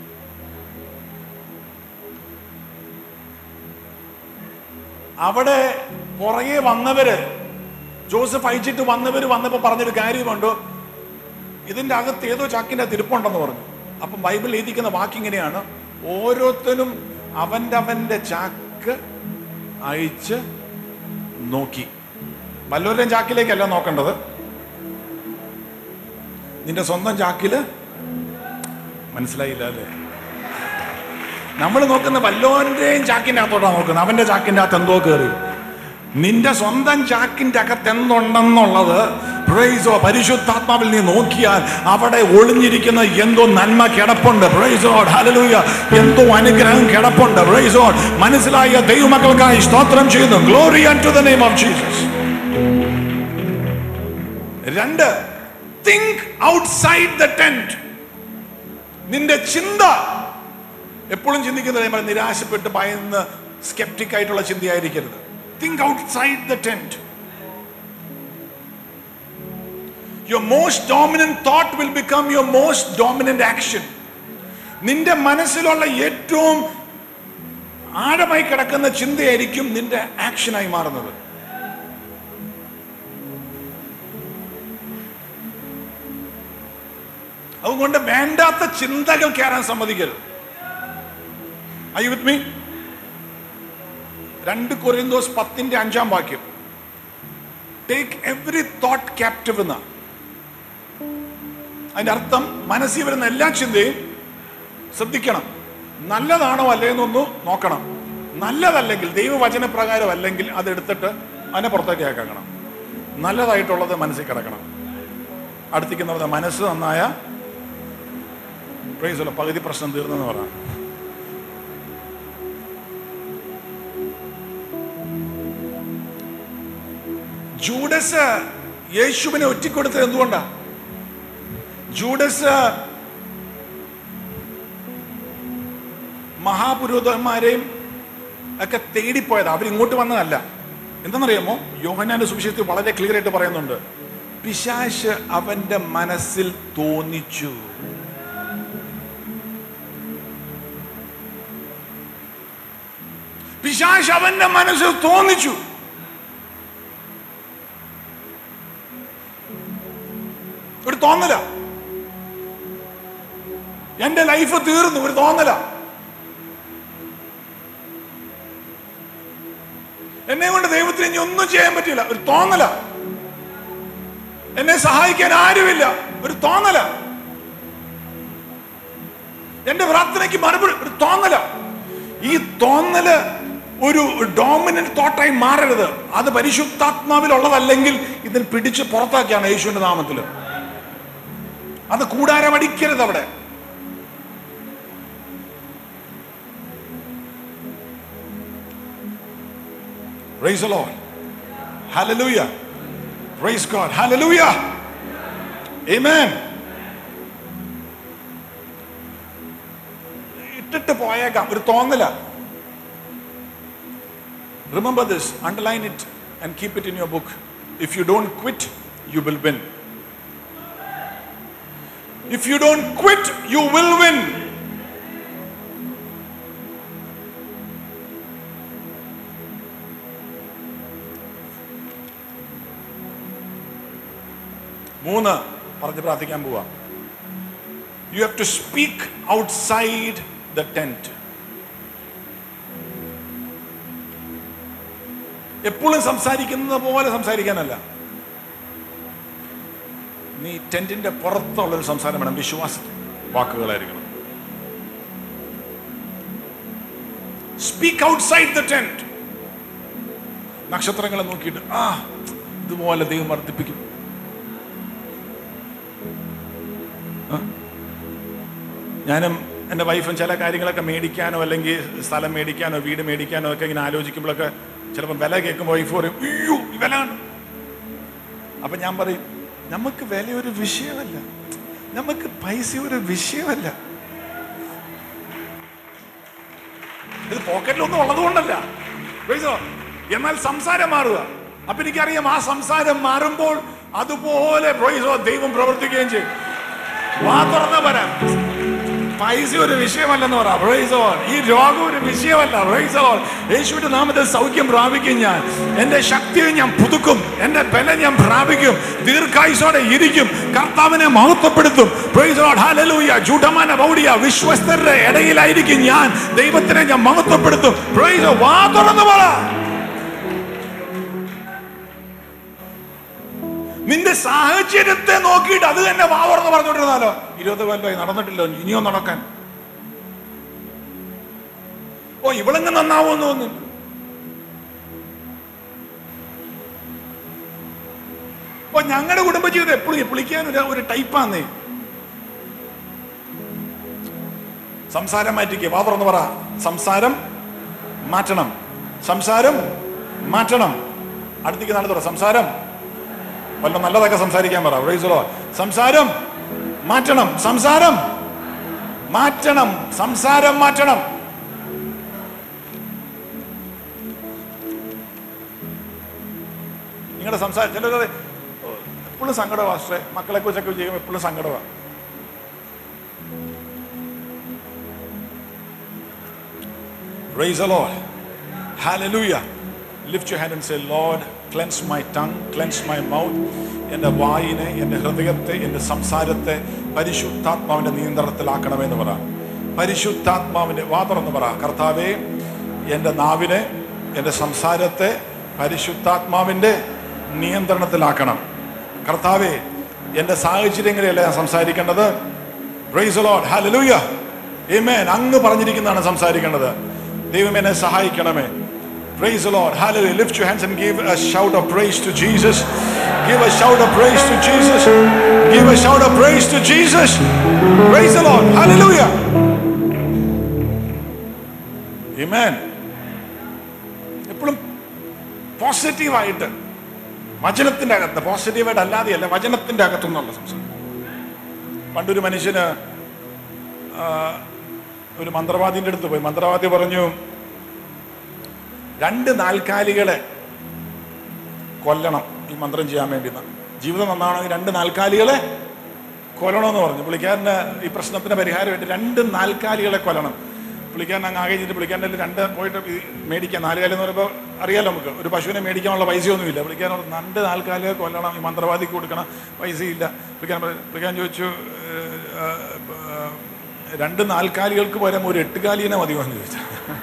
അവിടെ പുറകെ വന്നവര് ജോസഫ് അയച്ചിട്ട് വന്നവര് വന്നപ്പോ പറഞ്ഞൊരു കാര്യമുണ്ട് ഇതിന്റെ അകത്ത് ഏതോ ചാക്കിന്റെ തിരുപ്പുണ്ടെന്ന് പറഞ്ഞു അപ്പം ബൈബിൾ എഴുതിക്കുന്ന വാക്കിങ്ങനെയാണ് ഓരോരുത്തരും അവന്റെ അവന്റെ ചാക്ക് അയച്ച് നോക്കി വല്ലവരുടെയും ചാക്കിലേക്കല്ല നോക്കേണ്ടത് നിന്റെ സ്വന്തം ചാക്കില് മനസ്സിലായില്ല അല്ലേ നമ്മൾ നോക്കുന്ന വല്ലോന്റെയും ചാക്കിന്റെ അകത്തോട്ടാണ് നോക്കുന്നത് അവന്റെ ചാക്കിന്റെ അകത്ത് എന്തോ കയറി നിന്റെ സ്വന്തം ചാക്കിന്റെ അകത്ത് എന്തുണ്ടെന്നുള്ളത് പ്രൈസോ പരിശുദ്ധാത്മാവിൽ നീ നോക്കിയാൽ അവിടെ ഒളിഞ്ഞിരിക്കുന്ന എന്തോ നന്മ കിടപ്പുണ്ട് പ്രൈസോ ഹല്ലേലൂയ എന്തോ അനുഗ്രഹം കിടപ്പുണ്ട് പ്രൈസോ മനസ്സിലായ ദൈവമക്കൾക്കായി സ്തോത്രം ചെയ്യുന്നു glory to the name of Jesus രണ്ട് തിങ്ക് ഔട്ട്സൈഡ് ദ ടെന്റ് നിന്റെ ചിന്ത എപ്പോഴും ചിന്തിക്കുന്നത് നമ്മൾ നിരാശപ്പെട്ട് ഭയന്ന് സ്കെപ്റ്റിക് ആയിട്ടുള്ള ചിന്തയായിരിക്കരുത് think outside the tent your most dominant thought will become your most dominant action നിന്റെ മനസ്സിലുള്ള ഏറ്റവും ആഴമായി കിടക്കുന്ന ചിന്തയായിരിക്കും നിന്റെ ആക്ഷനായി മാറുന്നത് അതുകൊണ്ട് വേണ്ടാത്ത ചിന്തകൾ കയറാൻ സമ്മതിക്കരുത് ഐ വിത്ത് മീ രണ്ട് കൊറിന്തോസ് പത്തിന്റെ അഞ്ചാം വാക്യം ടേക്ക് എവറി തോട്ട് ക്യാപ്റ്റീവ് എന്ന അതിന്റെ അർത്ഥം മനസ്സിൽ വരുന്ന എല്ലാ ചിന്തയും ശ്രദ്ധിക്കണം നല്ലതാണോ അല്ലേന്നൊന്ന് നോക്കണം നല്ലതല്ലെങ്കിൽ ദൈവവചന പ്രകാരം അല്ലെങ്കിൽ അതെടുത്തിട്ട് അതിനെ പുറത്തേക്ക് ആക്കണം നല്ലതായിട്ടുള്ളത് മനസ്സിൽ കിടക്കണം അടുത്തിരിക്കുന്നവരുടെ മനസ്സ് നന്നായ പ്രൈസല്ല പകുതി പ്രശ്നം തീർന്നെന്ന് പറയാം ജൂഡസ് യേശുവിനെ ഒറ്റിക്കൊടുത്തത് എന്തുകൊണ്ടാ ജൂഡസ് മഹാപുരോഹിതന്മാരെയും ഒക്കെ തേടിപ്പോയത് അവരിങ്ങോട്ട് വന്നതല്ല എന്തെന്നറിയാമോ യോഹനാന്റെ സുവിശേഷത്തിൽ വളരെ ക്ലിയർ ആയിട്ട് പറയുന്നുണ്ട് പിശാശ് അവന്റെ മനസ്സിൽ തോന്നിച്ചു പിശാശ് അവന്റെ മനസ്സിൽ തോന്നിച്ചു ഒരു തോന്നല ലൈഫ് തീർന്നു ഒരു തോന്നല എന്നെ കൊണ്ട് ദൈവത്തിന് ഇനി ഒന്നും ചെയ്യാൻ പറ്റില്ല ഒരു തോന്നല എന്നെ സഹായിക്കാൻ ആരുമില്ല ഒരു തോന്നല എന്റെ പ്രാർത്ഥനയ്ക്ക് മറുപടി ഒരു തോന്നല ഈ തോന്നല് ഒരു ഡോമിനന്റ് തോട്ടായി മാറരുത് അത് പരിശുദ്ധാത്മാവിലുള്ളതല്ലെങ്കിൽ ഇതിൽ പിടിച്ച് പുറത്താക്കിയാണ് യേശുവിന്റെ നാമത്തിൽ അത് കൂടാരമടിക്കരുത് അവിടെ Praise the Lord. Hallelujah. Praise God. Hallelujah. Amen. ഇട്ടിട്ട് പോയേക്കാം ഒരു തോന്നല remember this underline it and keep it in your book if you don't quit you will win if you don't quit you will win മൂന്ന് പറഞ്ഞ് പ്രാർത്ഥിക്കാൻ പോവാ you have to speak outside the tent എപ്പോഴും സംസാരിക്കുന്നത് പോലെ സംസാരിക്കാനല്ല നീ ടെന്റിന്റെ പുറത്തുള്ള ഒരു സംസാരം വേണം വിശ്വാസ വാക്കുകളായിരിക്കണം സ്പീക്ക് ഔട്ട്സൈഡ് ദ ടെന്റ് നക്ഷത്രങ്ങളെ നോക്കിയിട്ട് ആ ഇതുപോലെ ദൈവം വർദ്ധിപ്പിക്കും ഞാനും എൻ്റെ വൈഫും ചില കാര്യങ്ങളൊക്കെ മേടിക്കാനോ അല്ലെങ്കിൽ സ്ഥലം മേടിക്കാനോ വീട് മേടിക്കാനോ ഒക്കെ ഇങ്ങനെ ആലോചിക്കുമ്പോഴൊക്കെ ചിലപ്പോൾ വില കേൾക്കുമ്പോൾ വൈഫ് പറയും അയ്യോ ഈ വില ആണ് അപ്പൊ ഞാൻ പറയും നമുക്ക് വില ഒരു വിഷയമല്ല നമുക്ക് പൈസ ഒരു വിഷയമല്ല ഇത് പോക്കറ്റിലൊന്നും ഉള്ളത് കൊണ്ടല്ല Praise the Lord. എന്നാൽ സംസാരം മാറുക അപ്പൊ എനിക്കറിയാം ആ സംസാരം മാറുമ്പോൾ അതുപോലെ praise the Lord, ദൈവം പ്രവർത്തിക്കുകയും ചെയ്യും വാ തുറന്ന് പറയാം പൈസ ഒരു വിഷയമല്ലെന്ന് പറ Praise the Lord. ഈ രോഗം ഒരു വിഷയമല്ല Praise the Lord. യേശുവിന്റെ നാമത്തിൽ സൗഖ്യം പ്രാപിക്കും ഞാൻ എന്റെ ശക്തിയെ ഞാൻ പുതുക്കും എന്റെ ബലം ഞാൻ പ്രാപിക്കും ദീർഘായുസോടെ ഇരിക്കും കർത്താവിനെ മഹത്വപ്പെടുത്തും Praise the Lord. Hallelujah. ജൂഢമാന പൗടിയ വിശ്വസ്തരുടെ ഇടയിലായിരിക്കും ഞാൻ ദൈവത്തിനെ ഞാൻ മഹത്വപ്പെടുത്തും Praise the Lord. വാ തുറന്ന് പറ നിന്റെ സാഹചര്യത്തെ നോക്കിയിട്ട് അത് തന്നെ വാവർന്ന് പറഞ്ഞുകൊണ്ടിരുന്നാലോ ഇരുപത് കൊല്ലമായി നടന്നിട്ടില്ലോ ഇനിയോ നടക്കാൻ ഓ ഇവളെങ്ങ് നന്നാവുമെന്ന് തോന്നുന്നു ഓ ഞങ്ങളുടെ കുടുംബജീവിതം എപ്പോഴും പുളിക്കാൻ ഒരു ഒരു ടൈപ്പാന്നേ സംസാരം മാറ്റിക്ക് വാ തുറന്ന് പറ സംസാരം മാറ്റണം സംസാരം മാറ്റണം അടുത്തേക്ക് നാളെ തുറ സംസാരം വല്ല നല്ലതൊക്കെ സംസാരിക്കാൻ പറ Praise the Lord. സംസാരം മാറ്റണം സംസാരം മാറ്റണം സംസാരം മാറ്റണം നിങ്ങളുടെ സംസാരം ചിലർ എപ്പോഴും സങ്കടമാണ് മാസ്റ്ററെ മക്കളെ കുറിച്ചൊക്കെ ചെയ്യുമ്പോൾ എപ്പോഴും സങ്കടമാണ് Praise the Lord. Hallelujah. Lift your hand and say, Lord, cleanse my tongue, cleanse my mouth. എൻ്റെ വായിനെ എൻ്റെ ഹൃദയത്തെ എൻ്റെ സംസാരത്തെ പരിശുദ്ധാത്മാവിൻ്റെ നിയന്ത്രണത്തിലാക്കണമെന്ന് പറ പരിശുദ്ധാത്മാവിൻ്റെ വാ തുറന്ന് പറ കർത്താവേ എൻ്റെ നാവിനെ എൻ്റെ സംസാരത്തെ പരിശുദ്ധാത്മാവിൻ്റെ നിയന്ത്രണത്തിലാക്കണം കർത്താവേ എൻ്റെ സാഹചര്യങ്ങളെയല്ല ഞാൻ സംസാരിക്കേണ്ടത് പ്രൈസ് ലോഡ് ഹല്ലേലൂയ ആമേൻ അങ്ങ് പറഞ്ഞിരിക്കുന്നതാണ് സംസാരിക്കേണ്ടത് ദൈവം എന്നെ സഹായിക്കണമേ Praise the Lord. Hallelujah. Lift your hands and give a shout of praise to Jesus. Give a shout of praise to Jesus. Give a shout of praise to Jesus. Praise the Lord. Hallelujah. Amen. എപ്പോഴും പോസിറ്റീവായിട്ട് വചനത്തിന്റെ അകത്ത് പോസിറ്റീവായിട്ട് അല്ലാതെയല്ല വചനത്തിന്റെ അകത്തുനിന്നുള്ള സംസാരം പണ്ടൊരു മനുഷ്യന് ആ, ഒരു മന്ത്രവാദിന്റെ അടുത്ത് പോയി മന്ത്രവാദി പറഞ്ഞു രണ്ട് നാൽക്കാലികളെ കൊല്ലണം ഈ മന്ത്രം ചെയ്യാൻ വേണ്ടി ജീവിതം നന്നാണെങ്കിൽ രണ്ട് നാൽക്കാലികളെ കൊല്ലണമെന്ന് പറഞ്ഞു പുള്ളിക്കാരന് ഈ പ്രശ്നത്തിന് പരിഹാരമായിട്ട് രണ്ട് നാൽക്കാലികളെ കൊല്ലണം പുള്ളിക്കാരൻ അങ്ങ് ആകെ ചെയ്തിട്ട് പുള്ളിക്കാരൻ്റെ കയ്യിൽ രണ്ട് പോയിട്ട് ഈ മേടിക്കാൻ നാലുകാലി എന്ന് പറയുമ്പോൾ അറിയാലോ നമുക്ക് ഒരു പശുവിനെ മേടിക്കാനുള്ള പൈസയൊന്നുമില്ല പുള്ളിക്കാരൻ പറഞ്ഞു, രണ്ട് നാൽക്കാലികളെ കൊല്ലണം ഈ മന്ത്രവാദിക്ക് കൊടുക്കണം പൈസയില്ല പുള്ളിക്കാരൻ പറ- പുള്ളിക്കാരൻ ചോദിച്ചു "ഏഹ്, ഏഹ്, രണ്ട് നാൽക്കാലികൾക്ക് പകരം ഒരു എട്ടുകാലിനെ മതിയോ എന്ന് ചോദിച്ചു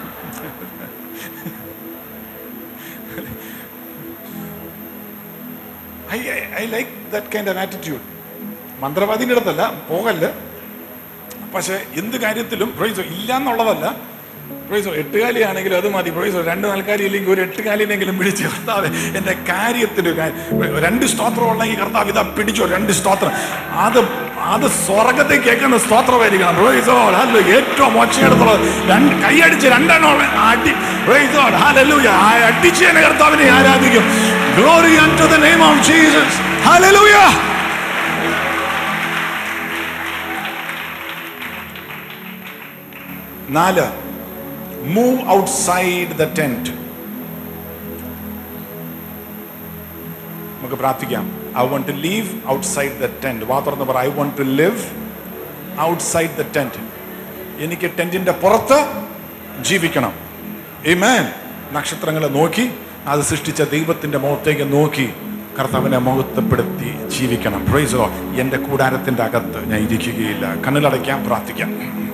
I I like that kind of attitude മന്ത്രവാദിൻ്റെ അടുത്തല്ല പോകല്ല പക്ഷെ എന്ത് കാര്യത്തിലും പ്രൈസോ ഇല്ല എന്നുള്ളതല്ല പ്രൈസോ എട്ടുകാലിയാണെങ്കിലും അത് മതി പ്രൈസോ രണ്ട് നാൽക്കാലി ഇല്ലെങ്കിൽ ഒരു എട്ടുകാലിനെങ്കിലും പിടിച്ച് കർത്താവ് എൻ്റെ കാര്യത്തിന് കാര്യം- രണ്ട് സ്തോത്രം ഉണ്ടെങ്കിൽ കർത്താവ് ഇതാ പിടിച്ചോ രണ്ട് സ്തോത്രം അത് അത് സ്വർഗത്തെ കേൾക്കുന്ന സ്തോത്രമായിരിക്കണം പ്രൈസോ ഹലോ ഏറ്റവും ഒച്ചയെടുത്തുള്ളത് രണ്ട് കൈയടിച്ച് രണ്ടെണ്ണം ഉള്ള അടി പ്രൈസോ ഹല്ലേലൂയ ആ അടിച്ച് തന്നെ കർത്താവിനെ ആരാധിക്കും glory to the name of Jesus hallelujah നാല് മൂവ് ഔട്ട്സൈഡ് ദ ടെന്റ് നമുക്ക് പ്രാർത്ഥിക്കാം I want to leave outside the tent വാ തുറന്ന് പറ I want to live outside the tent എനിക്ക് ടെന്റിന്റെ പുറത്ത് ജീവിക്കണം Amen. നക്ഷത്രങ്ങളെ നോക്കി അത് സൃഷ്ടിച്ച ദൈവത്തിന്റെ മുഖത്തേക്ക് നോക്കി കർത്താവിനെ മഹത്വപ്പെടുത്തി ജീവിക്കണം പ്രൈസോ എന്റെ കൂടാരത്തിന്റെ അകത്ത് ഞാൻ ഇരിക്കുകയില്ല കണ്ണിലടയ്ക്കാം പ്രാർത്ഥിക്കാം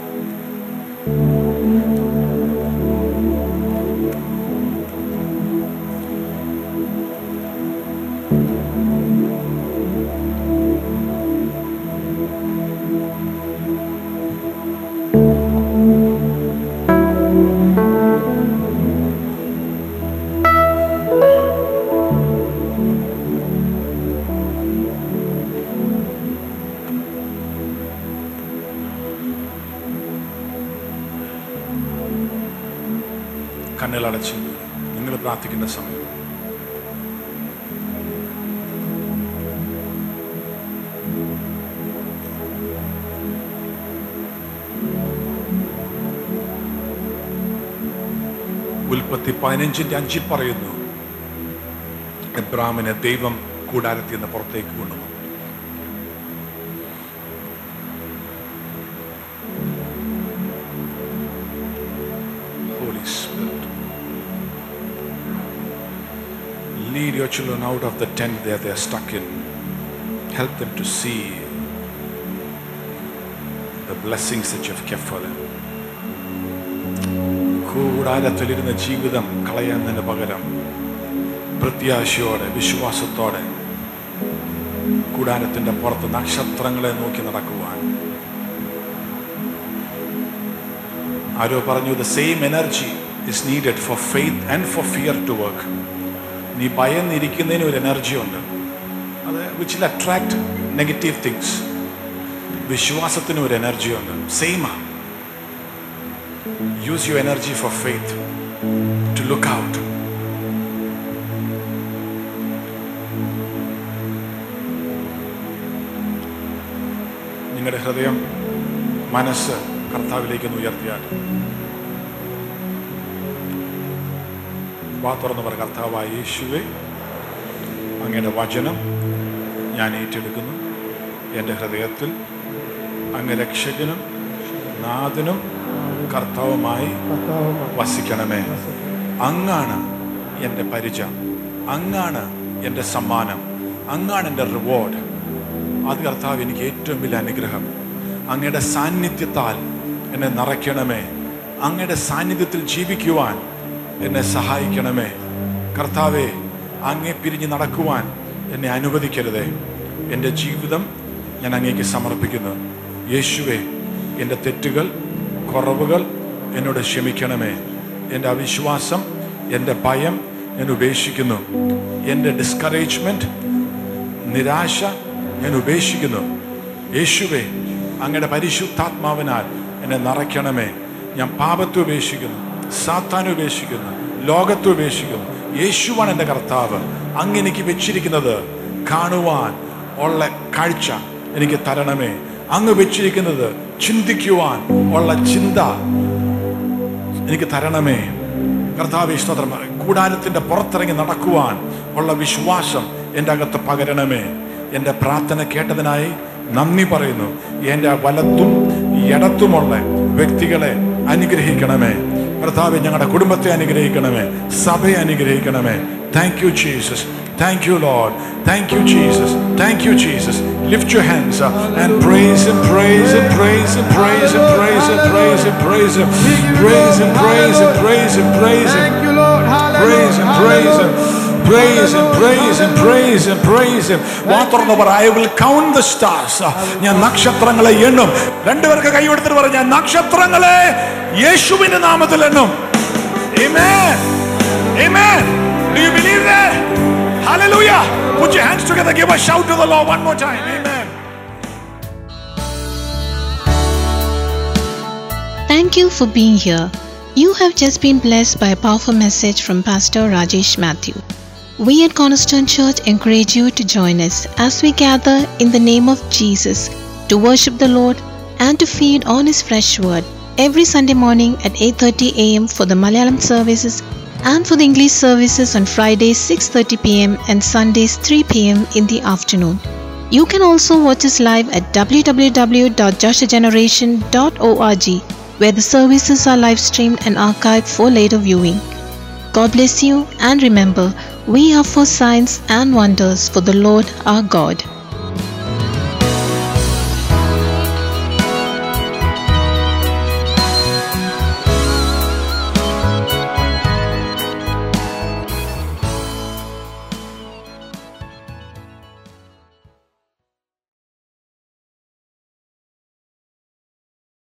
കണ്ണുകളടച്ച് നിങ്ങൾ പ്രാർത്ഥിക്കുന്ന സമയം ഉൽപ്പത്തി പതിനഞ്ചിന്റെ അഞ്ചിൽ പറയുന്നു എബ്രാമിനെ ദൈവം കൂടാരത്തിൽ നിന്ന് പുറത്തേക്ക് കൊണ്ടുവന്നു Holy Spirit. Lead your children out of the tent that they are stuck in. Help them to see the blessings that you have kept for them. കൂടാരത്തിലിരുന്ന ജീവിതം കളയുന്നതിന് പകരം പ്രത്യാശയോടെ വിശ്വാസത്തോടെ കൂടാരത്തിന്റെ പുറത്ത് നക്ഷത്രങ്ങളെ നോക്കി നടക്കുവാൻ ആരോ പറഞ്ഞു the same energy is needed for faith and for fear to work നീ ഭയന്നിരിക്കുന്നതിന് ഒരു എനർജി ഉണ്ട് അത് വിച്ച് അട്രാക്ട് നെഗറ്റീവ് തിങ്സ് വിശ്വാസത്തിന് ഒരു എനർജി ഉണ്ട് സെയിമാ use you energy for faith to look out നിങ്ങളുടെ ഹൃദയം മനസ്സ് കർത്താവിലേക്ക് ഒന്ന് ഉയർത്തിയാൽ വാ തുറന്ന് പറ കർത്താവായ യേശുവെ അങ്ങയുടെ വചനം ഞാൻ ഏറ്റെടുക്കുന്നു എൻ്റെ ഹൃദയത്തിൽ അങ്ങ് രക്ഷകനും നാഥനും കർത്താവുമായി വസിക്കണമേ അങ്ങാണ് എൻ്റെ പരിച അങ്ങാണ് എൻ്റെ സമ്മാനം അങ്ങാണ് എൻ്റെ റിവാർഡ് അത് കർത്താവ് എനിക്ക് ഏറ്റവും വലിയ അനുഗ്രഹം അങ്ങയുടെ സാന്നിധ്യത്താൽ എന്നെ നിറയ്ക്കണമേ അങ്ങയുടെ സാന്നിധ്യത്തിൽ ജീവിക്കുവാൻ എന്നെ സഹായിക്കണമേ കർത്താവെ അങ്ങേ പിരിഞ്ഞ് നടക്കുവാൻ എന്നെ അനുവദിക്കരുതേ എൻ്റെ ജീവിതം ഞാൻ അങ്ങേക്ക് സമർപ്പിക്കുന്നു യേശുവെ എൻ്റെ തെറ്റുകൾ കുറവുകൾ എന്നോട് ക്ഷമിക്കണമേ എൻ്റെ അവിശ്വാസം എൻ്റെ ഭയം ഞാൻ ഉപേക്ഷിക്കുന്നു എൻ്റെ ഡിസ്കറേജ്മെൻറ്റ് നിരാശ ഞാൻ ഉപേക്ഷിക്കുന്നു യേശുവെ അങ്ങയുടെ പരിശുദ്ധാത്മാവിനാൽ എന്നെ നിറയ്ക്കണമേ ഞാൻ പാപത്തെ ഉപേക്ഷിക്കുന്നു സാത്താനെ ഉപേക്ഷിക്കുന്നു ലോകത്തെ ഉപേക്ഷിക്കുന്നു യേശുവാണ് എൻ്റെ കർത്താവ് അങ്ങ് എനിക്ക് വെച്ചിരിക്കുന്നത് കാണുവാൻ ഉള്ള കാഴ്ച എനിക്ക് തരണമേ അങ്ങ് വെച്ചിരിക്കുന്നത് ചിന്തിക്കുവാൻ ഉള്ള ചിന്ത എനിക്ക് തരണമേ കർത്താവ് സ്തോത്രം കൂടാരത്തിന്റെ പുറത്തിറങ്ങി നടക്കുവാൻ ഉള്ള വിശ്വാസം എൻ്റെ അകത്ത് പകരണമേ എൻ്റെ പ്രാർത്ഥന കേട്ടതിനായി നന്ദി പറയുന്നു എൻ്റെ വലത്തും ഇടത്തുമുള്ള വ്യക്തികളെ അനുഗ്രഹിക്കണമേ കർത്താവ് ഞങ്ങളുടെ കുടുംബത്തെ അനുഗ്രഹിക്കണമേ സഭയെ അനുഗ്രഹിക്കണമേ thank you Jesus thank you Lord thank you Jesus thank you Jesus Lift your hands uh, and praise Him, praise Him, praise Him, praise Him, praise Him, praise Him, praise Him, praise Him, praise Him, praise Him, praise Him. Thank you, Lord. Praise him, praise him, praise him, praise him, praise him, praise him. വാ തുറന്ന് പറ I will count the stars ഞാൻ നക്ഷത്രങ്ങളെ എണ്ണും രണ്ടുപേർക്ക് കൈ കൊടുത്തിട്ട് പറ ഞാൻ നക്ഷത്രങ്ങളെ യേശുവിന്റെ നാമത്തിൽ എണ്ണും Amen. Amen. Do you believe that? Hallelujah. Put your hands together. Give a shout to the Lord one more time. Amen. Thank you for being here. You have just been blessed by a powerful message from Pastor Rajesh Matthew. We at Cornerstone Church encourage you to join us as we gather in the name of Jesus to worship the Lord and to feed on his fresh word every Sunday morning at 8:30 a.m. for the Malayalam services and for the English services on Fridays 6:30 p.m. and Sundays 3 p.m. in the afternoon. You can also watch us live at www.joshageneration.org where the services are live streamed and archived for later viewing. God bless you and remember, we are for signs and wonders for the Lord our God.